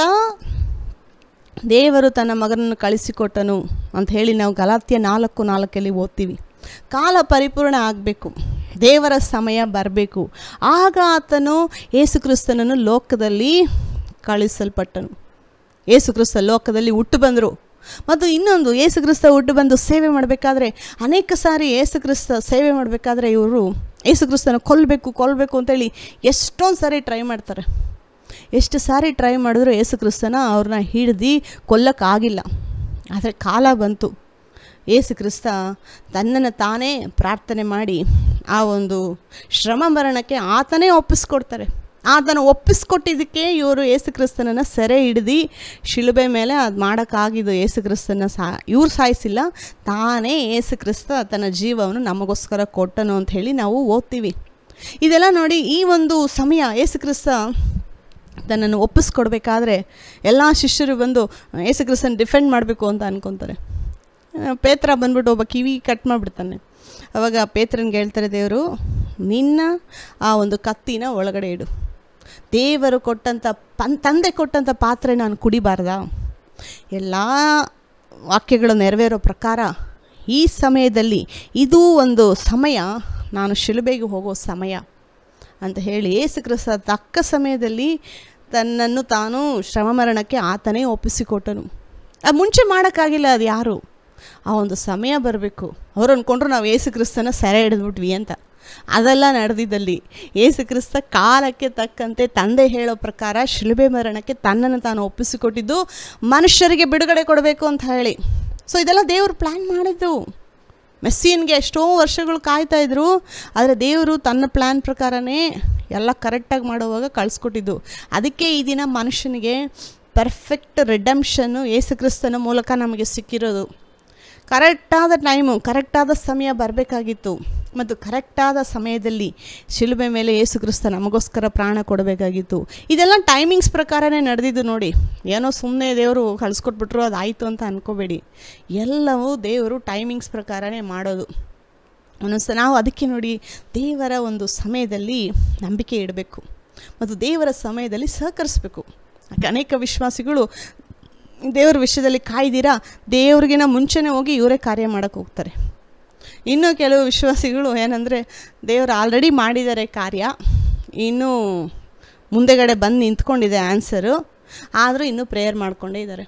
ದೇವರು ತನ್ನ ಮಗನನ್ನು ಕಳಿಸಿಕೊಟ್ಟನು ಅಂತ ಹೇಳಿ ನಾವು ಗಲಾತ್ಯ ನಾಲ್ಕು ನಾಲ್ಕಲ್ಲಿ ಓದ್ತೀವಿ ಕಾಲ ಪರಿಪೂರ್ಣ ಆಗಬೇಕು ದೇವರ ಸಮಯ ಬರಬೇಕು ಆಗ ಆತನು ಯೇಸುಕ್ರಿಸ್ತನನ್ನು ಲೋಕದಲ್ಲಿ ಕಳಿಸಲ್ಪಟ್ಟನು ಯೇಸುಕ್ರಿಸ್ತ ಲೋಕದಲ್ಲಿ ಹುಟ್ಟು ಬಂದರು ಮತ್ತು ಇನ್ನೊಂದು ಯೇಸುಕ್ರಿಸ್ತ ಹುಟ್ಟು ಬಂದು ಸೇವೆ ಮಾಡಬೇಕಾದ್ರೆ ಅನೇಕ ಸಾರಿ ಯೇಸುಕ್ರಿಸ್ತ ಸೇವೆ ಮಾಡಬೇಕಾದ್ರೆ ಇವರು ಯೇಸುಕ್ರಿಸ್ತನ ಕೊಲ್ಲಬೇಕು ಕೊಲ್ಲಬೇಕು ಅಂತೇಳಿ ಎಷ್ಟೊಂದು ಸಾರಿ ಟ್ರೈ ಮಾಡ್ತಾರೆ ಎಷ್ಟು ಸಾರಿ ಟ್ರೈ ಮಾಡಿದ್ರು ಯೇಸು ಕ್ರಿಸ್ತನ ಅವ್ರನ್ನ ಹಿಡ್ದು ಕೊಲ್ಲಕ್ಕಾಗಿಲ್ಲ ಆದರೆ ಕಾಲ ಬಂತು ಯೇಸು ಕ್ರಿಸ್ತ ತನ್ನನ್ನು ತಾನೇ ಪ್ರಾರ್ಥನೆ ಮಾಡಿ ಆ ಒಂದು ಶ್ರಮ ಮರಣಕ್ಕೆ ಆತನೇ ಒಪ್ಪಿಸ್ಕೊಡ್ತಾರೆ ಆತನ ಒಪ್ಪಿಸ್ಕೊಟ್ಟಿದ್ದಕ್ಕೆ ಇವರು ಯೇಸು ಕ್ರಿಸ್ತನನ್ನು ಸೆರೆ ಹಿಡ್ದು ಶಿಲುಬೆ ಮೇಲೆ ಅದು ಮಾಡೋಕ್ಕಾಗಿದ್ದು ಯೇಸು ಕ್ರಿಸ್ತನ ಸಾ ಇವ್ರು ಸಾಯಿಸಿಲ್ಲ ತಾನೇ ಯೇಸು ಕ್ರಿಸ್ತ ತನ್ನ ಜೀವವನ್ನು ನಮಗೋಸ್ಕರ ಕೊಟ್ಟನು ಅಂತ ಹೇಳಿ ನಾವು ಓದ್ತೀವಿ ಇದೆಲ್ಲ ನೋಡಿ ಈ ಒಂದು ಸಮಯ ಯೇಸು ಕ್ರಿಸ್ತ ತನ್ನನ್ನು ಒಪ್ಪಿಸ್ಕೊಡ್ಬೇಕಾದ್ರೆ ಎಲ್ಲ ಶಿಷ್ಯರು ಬಂದು ಯೇಸುಕ್ರಿಸ್ತನ ಡಿಫೆಂಡ್ ಮಾಡಬೇಕು ಅಂತ ಅನ್ಕೊತಾರೆ ಪೇತ್ರ ಬಂದ್ಬಿಟ್ಟು ಒಬ್ಬ ಕಿವಿ ಕಟ್ ಮಾಡಿಬಿಡ್ತಾನೆ ಅವಾಗ ಪೇತ್ರನಿಗೆ ಹೇಳ್ತಾರೆ ದೇವರು ನಿನ್ನ ಆ ಒಂದು ಕತ್ತಿನ ಒಳಗಡೆ ಇಡು ದೇವರು ಕೊಟ್ಟಂಥ ಪನ್ ತಂದೆ ಕೊಟ್ಟಂಥ ಪಾತ್ರೆ ನಾನು ಕುಡಿಬಾರ್ದಾ ಎಲ್ಲ ವಾಕ್ಯಗಳು ನೆರವೇರೋ ಪ್ರಕಾರ ಈ ಸಮಯದಲ್ಲಿ ಇದು ಒಂದು ಸಮಯ ನಾನು ಶಿಲುಬೆಗೆ ಹೋಗೋ ಸಮಯ ಅಂತ ಹೇಳಿ ಏಸು ಕ್ರಿಸ್ತ ತಕ್ಕ ಸಮಯದಲ್ಲಿ ತನ್ನನ್ನು ತಾನು ಶ್ರಮ ಮರಣಕ್ಕೆ ಆತನೇ ಒಪ್ಪಿಸಿಕೊಟ್ಟನು ಅದು ಮುಂಚೆ ಮಾಡೋಕ್ಕಾಗಿಲ್ಲ ಅದು ಯಾರು ಆ ಒಂದು ಸಮಯ ಬರಬೇಕು ಅವ್ರು ಅಂದ್ಕೊಂಡ್ರು ನಾವು ಏಸು ಕ್ರಿಸ್ತನ ಸೆರೆ ಹಿಡಿದ್ಬಿಟ್ವಿ ಅಂತ ಅದೆಲ್ಲ ನಡೆದಿದ್ದಲ್ಲಿ ಏಸು ಕ್ರಿಸ್ತ ಕಾಲಕ್ಕೆ ತಕ್ಕಂತೆ ತಂದೆ ಹೇಳೋ ಪ್ರಕಾರ ಶಿಲುಬೆ ಮರಣಕ್ಕೆ ತನ್ನನ್ನು ತಾನು ಒಪ್ಪಿಸಿಕೊಟ್ಟಿದ್ದು ಮನುಷ್ಯರಿಗೆ ಬಿಡುಗಡೆ ಕೊಡಬೇಕು ಅಂತ ಹೇಳಿ ಸೊ ಇದೆಲ್ಲ ದೇವರು ಪ್ಲ್ಯಾನ್ ಮಾಡಿದ್ದು ಮೆಸ್ಸಿಯನ್ಗೆ ಎಷ್ಟೋ ವರ್ಷಗಳು ಕಾಯ್ತಾ ಇದ್ರು ಆದರೆ ದೇವರು ತನ್ನ ಪ್ಲ್ಯಾನ್ ಪ್ರಕಾರನೇ ಎಲ್ಲ ಕರೆಕ್ಟಾಗಿ ಮಾಡುವಾಗ ಕಳಿಸ್ಕೊಟ್ಟಿದ್ದು ಅದಕ್ಕೆ ಈ ದಿನ ಮನುಷ್ಯನಿಗೆ ಪರ್ಫೆಕ್ಟ್ ರಿಡಮ್ಷನ್ನು ಯೇಸುಕ್ರಿಸ್ತನ ಮೂಲಕ ನಮಗೆ ಸಿಕ್ಕಿರೋದು ಕರೆಕ್ಟಾದ ಟೈಮು ಕರೆಕ್ಟಾದ ಸಮಯ ಬರಬೇಕಾಗಿತ್ತು ಮತ್ತು ಕರೆಕ್ಟಾದ ಸಮಯದಲ್ಲಿ ಶಿಲುಬೆ ಮೇಲೆ ಯೇಸು ಕ್ರಿಸ್ತ ನಮಗೋಸ್ಕರ ಪ್ರಾಣ ಕೊಡಬೇಕಾಗಿತ್ತು ಇದೆಲ್ಲ ಟೈಮಿಂಗ್ಸ್ ಪ್ರಕಾರನೇ ನಡೆದಿದ್ದು ನೋಡಿ ಏನೋ ಸುಮ್ಮನೆ ದೇವರು ಕಳಿಸ್ಕೊಟ್ಬಿಟ್ರು ಅದು ಆಯಿತು ಅಂತ ಅಂದ್ಕೋಬೇಡಿ ಎಲ್ಲವೂ ದೇವರು ಟೈಮಿಂಗ್ಸ್ ಪ್ರಕಾರನೇ ಮಾಡೋದು ಒಂದೊಂದ್ಸ ನಾವು ಅದಕ್ಕೆ ನೋಡಿ ದೇವರ ಒಂದು ಸಮಯದಲ್ಲಿ ನಂಬಿಕೆ ಇಡಬೇಕು ಮತ್ತು ದೇವರ ಸಮಯದಲ್ಲಿ ಸಹಕರಿಸಬೇಕು ಅನೇಕ ವಿಶ್ವಾಸಿಗಳು ದೇವರ ವಿಷಯದಲ್ಲಿ ಕಾಯ್ದಿರಾ ದೇವ್ರಿಗಿನ ಮುಂಚೆನೇ ಹೋಗಿ ಇವರೇ ಕಾರ್ಯ ಮಾಡೋಕ್ಕೆ ಹೋಗ್ತಾರೆ ಇನ್ನು ಕೆಲವು ವಿಶ್ವಾಸಿಗಳು ಏನಂದರೆ ದೇವರು ಆಲ್ರೆಡಿ ಮಾಡಿದ್ದಾರೆ ಕಾರ್ಯ ಇನ್ನೂ ಮುಂದೆಗಡೆ ಬಂದು ನಿಂತ್ಕೊಂಡಿದೆ ಆನ್ಸರು ಆದರೂ ಇನ್ನೂ ಪ್ರೇಯರ್ ಮಾಡಿಕೊಂಡೇ ಇದ್ದಾರೆ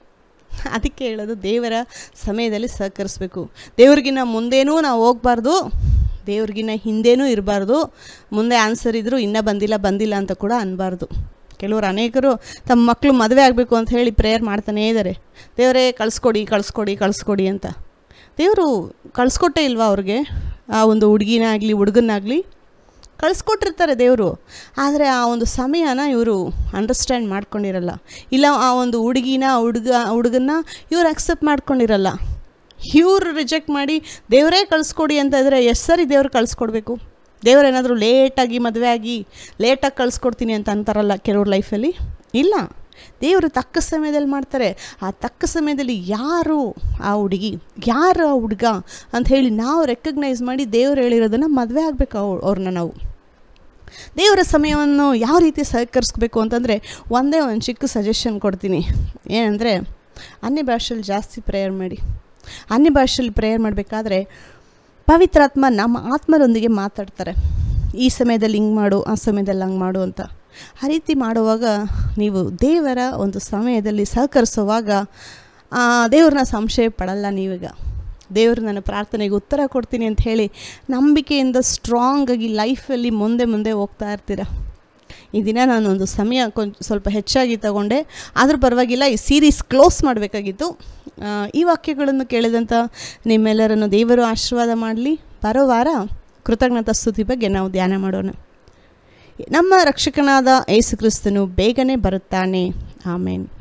ಅದಕ್ಕೆ ಹೇಳೋದು ದೇವರ ಸಮಯದಲ್ಲಿ ಸಹಕರಿಸ್ಬೇಕು ದೇವ್ರಿಗಿನ್ನ ಮುಂದೇನೂ ನಾವು ಹೋಗಬಾರ್ದು ದೇವ್ರಿಗಿನ್ನ ಹಿಂದೇನೂ ಇರಬಾರ್ದು ಮುಂದೆ ಆನ್ಸರ್ ಇದ್ದರೂ ಇನ್ನೂ ಬಂದಿಲ್ಲ ಬಂದಿಲ್ಲ ಅಂತ ಕೂಡ ಅನ್ನಬಾರ್ದು ಕೆಲವರು ಅನೇಕರು ತಮ್ಮ ಮಕ್ಕಳು ಮದುವೆ ಆಗಬೇಕು ಅಂತ ಹೇಳಿ ಪ್ರೇಯರ್ ಮಾಡ್ತಾನೇ ಇದ್ದಾರೆ ದೇವರೇ ಕಳಿಸ್ಕೊಡಿ ಕಳಿಸ್ಕೊಡಿ ಕಳಿಸ್ಕೊಡಿ ಅಂತ ದೇವರು ಕಳಿಸ್ಕೊಟ್ಟೇ ಇಲ್ವಾ ಅವ್ರಿಗೆ ಆ ಒಂದು ಹುಡುಗಿನಾಗಲಿ ಹುಡುಗನಾಗಲಿ ಕಳಿಸ್ಕೊಟ್ಟಿರ್ತಾರೆ ದೇವರು ಆದರೆ ಆ ಒಂದು ಸಮಯನ ಇವರು ಅಂಡರ್ಸ್ಟ್ಯಾಂಡ್ ಮಾಡ್ಕೊಂಡಿರಲ್ಲ ಇಲ್ಲ ಆ ಒಂದು ಹುಡುಗಿನ ಹುಡುಗ ಹುಡುಗನ್ನ ಇವ್ರು ಅಕ್ಸೆಪ್ಟ್ ಮಾಡ್ಕೊಂಡಿರಲ್ಲ ಇವ್ರು ರಿಜೆಕ್ಟ್ ಮಾಡಿ ದೇವರೇ ಕಳಿಸ್ಕೊಡಿ ಅಂತ ಇದ್ರೆ ಎಷ್ಟು ಸರಿ ದೇವ್ರು ಕಳಿಸ್ಕೊಡ್ಬೇಕು ದೇವರೇನಾದರೂ ಲೇಟಾಗಿ ಮದುವೆ ಆಗಿ ಲೇಟಾಗಿ ಕಳಿಸ್ಕೊಡ್ತೀನಿ ಅಂತ ಅಂತಾರಲ್ಲ ಕೆಲವ್ರ ಲೈಫಲ್ಲಿ ಇಲ್ಲ ದೇವರು ತಕ್ಕ ಸಮಯದಲ್ಲಿ ಮಾಡ್ತಾರೆ ಆ ತಕ್ಕ ಸಮಯದಲ್ಲಿ ಯಾರು ಆ ಹುಡುಗಿ ಯಾರು ಆ ಹುಡುಗ ಅಂತ ಹೇಳಿ ನಾವು ರೆಕಗ್ನೈಸ್ ಮಾಡಿ ದೇವ್ರು ಹೇಳಿರೋದನ್ನು ಮದುವೆ ಆಗಬೇಕು ಅವ್ ಅವ್ರನ್ನ ನಾವು ದೇವರ ಸಮಯವನ್ನು ಯಾವ ರೀತಿ ಸಹಕರಿಸ್ಬೇಕು ಅಂತಂದರೆ ಒಂದೇ ಒಂದು ಚಿಕ್ಕ ಸಜೆಷನ್ ಕೊಡ್ತೀನಿ ಏನಂದರೆ ಅನ್ಯ ಭಾಷೆಯಲ್ಲಿ ಜಾಸ್ತಿ ಪ್ರೇಯರ್ ಮಾಡಿ ಅನ್ಯ ಭಾಷೆಯಲ್ಲಿ ಪ್ರೇಯರ್ ಮಾಡಬೇಕಾದ್ರೆ ಪವಿತ್ರಾತ್ಮ ನಮ್ಮ ಆತ್ಮರೊಂದಿಗೆ ಮಾತಾಡ್ತಾರೆ ಈ ಸಮಯದಲ್ಲಿ ಹಿಂಗೆ ಮಾಡು ಆ ಸಮಯದಲ್ಲಿ ಹಂಗೆ ಮಾಡು ಅಂತ ಆ ರೀತಿ ಮಾಡುವಾಗ ನೀವು ದೇವರ ಒಂದು ಸಮಯದಲ್ಲಿ ಸಹಕರಿಸುವಾಗ ಆ, ದೇವ್ರನ್ನ ಸಂಶಯ ಪಡಲ್ಲ ನೀವೀಗ ದೇವರು ನನ್ನ ಪ್ರಾರ್ಥನೆಗೆ ಉತ್ತರ ಕೊಡ್ತೀನಿ ಅಂತ ಹೇಳಿ ನಂಬಿಕೆಯಿಂದ ಸ್ಟ್ರಾಂಗಾಗಿ ಲೈಫಲ್ಲಿ ಮುಂದೆ ಮುಂದೆ ಹೋಗ್ತಾ ಇರ್ತೀರ ಈ ದಿನ ನಾನೊಂದು ಸಮಯ ಕೊಂಚ ಸ್ವಲ್ಪ ಹೆಚ್ಚಾಗಿ ತಗೊಂಡೆ ಆದರೂ ಪರವಾಗಿಲ್ಲ ಈ ಸೀರೀಸ್ ಕ್ಲೋಸ್ ಮಾಡಬೇಕಾಗಿತ್ತು ಆ, ಈ ವಾಕ್ಯಗಳನ್ನು ಕೇಳಿದಂಥ ನಿಮ್ಮೆಲ್ಲರನ್ನು ದೇವರು ಆಶೀರ್ವಾದ ಮಾಡಲಿ ಬರೋ ವಾರ ಕೃತಜ್ಞತಾ ಸ್ತುತಿ ಬಗ್ಗೆ ನಾವು ಧ್ಯಾನ ಮಾಡೋಣ ನಮ್ಮ ರಕ್ಷಕನಾದ ಯೇಸು ಕ್ರಿಸ್ತನು ಬೇಗನೆ ಬರುತ್ತಾನೆ ಆಮೇನ್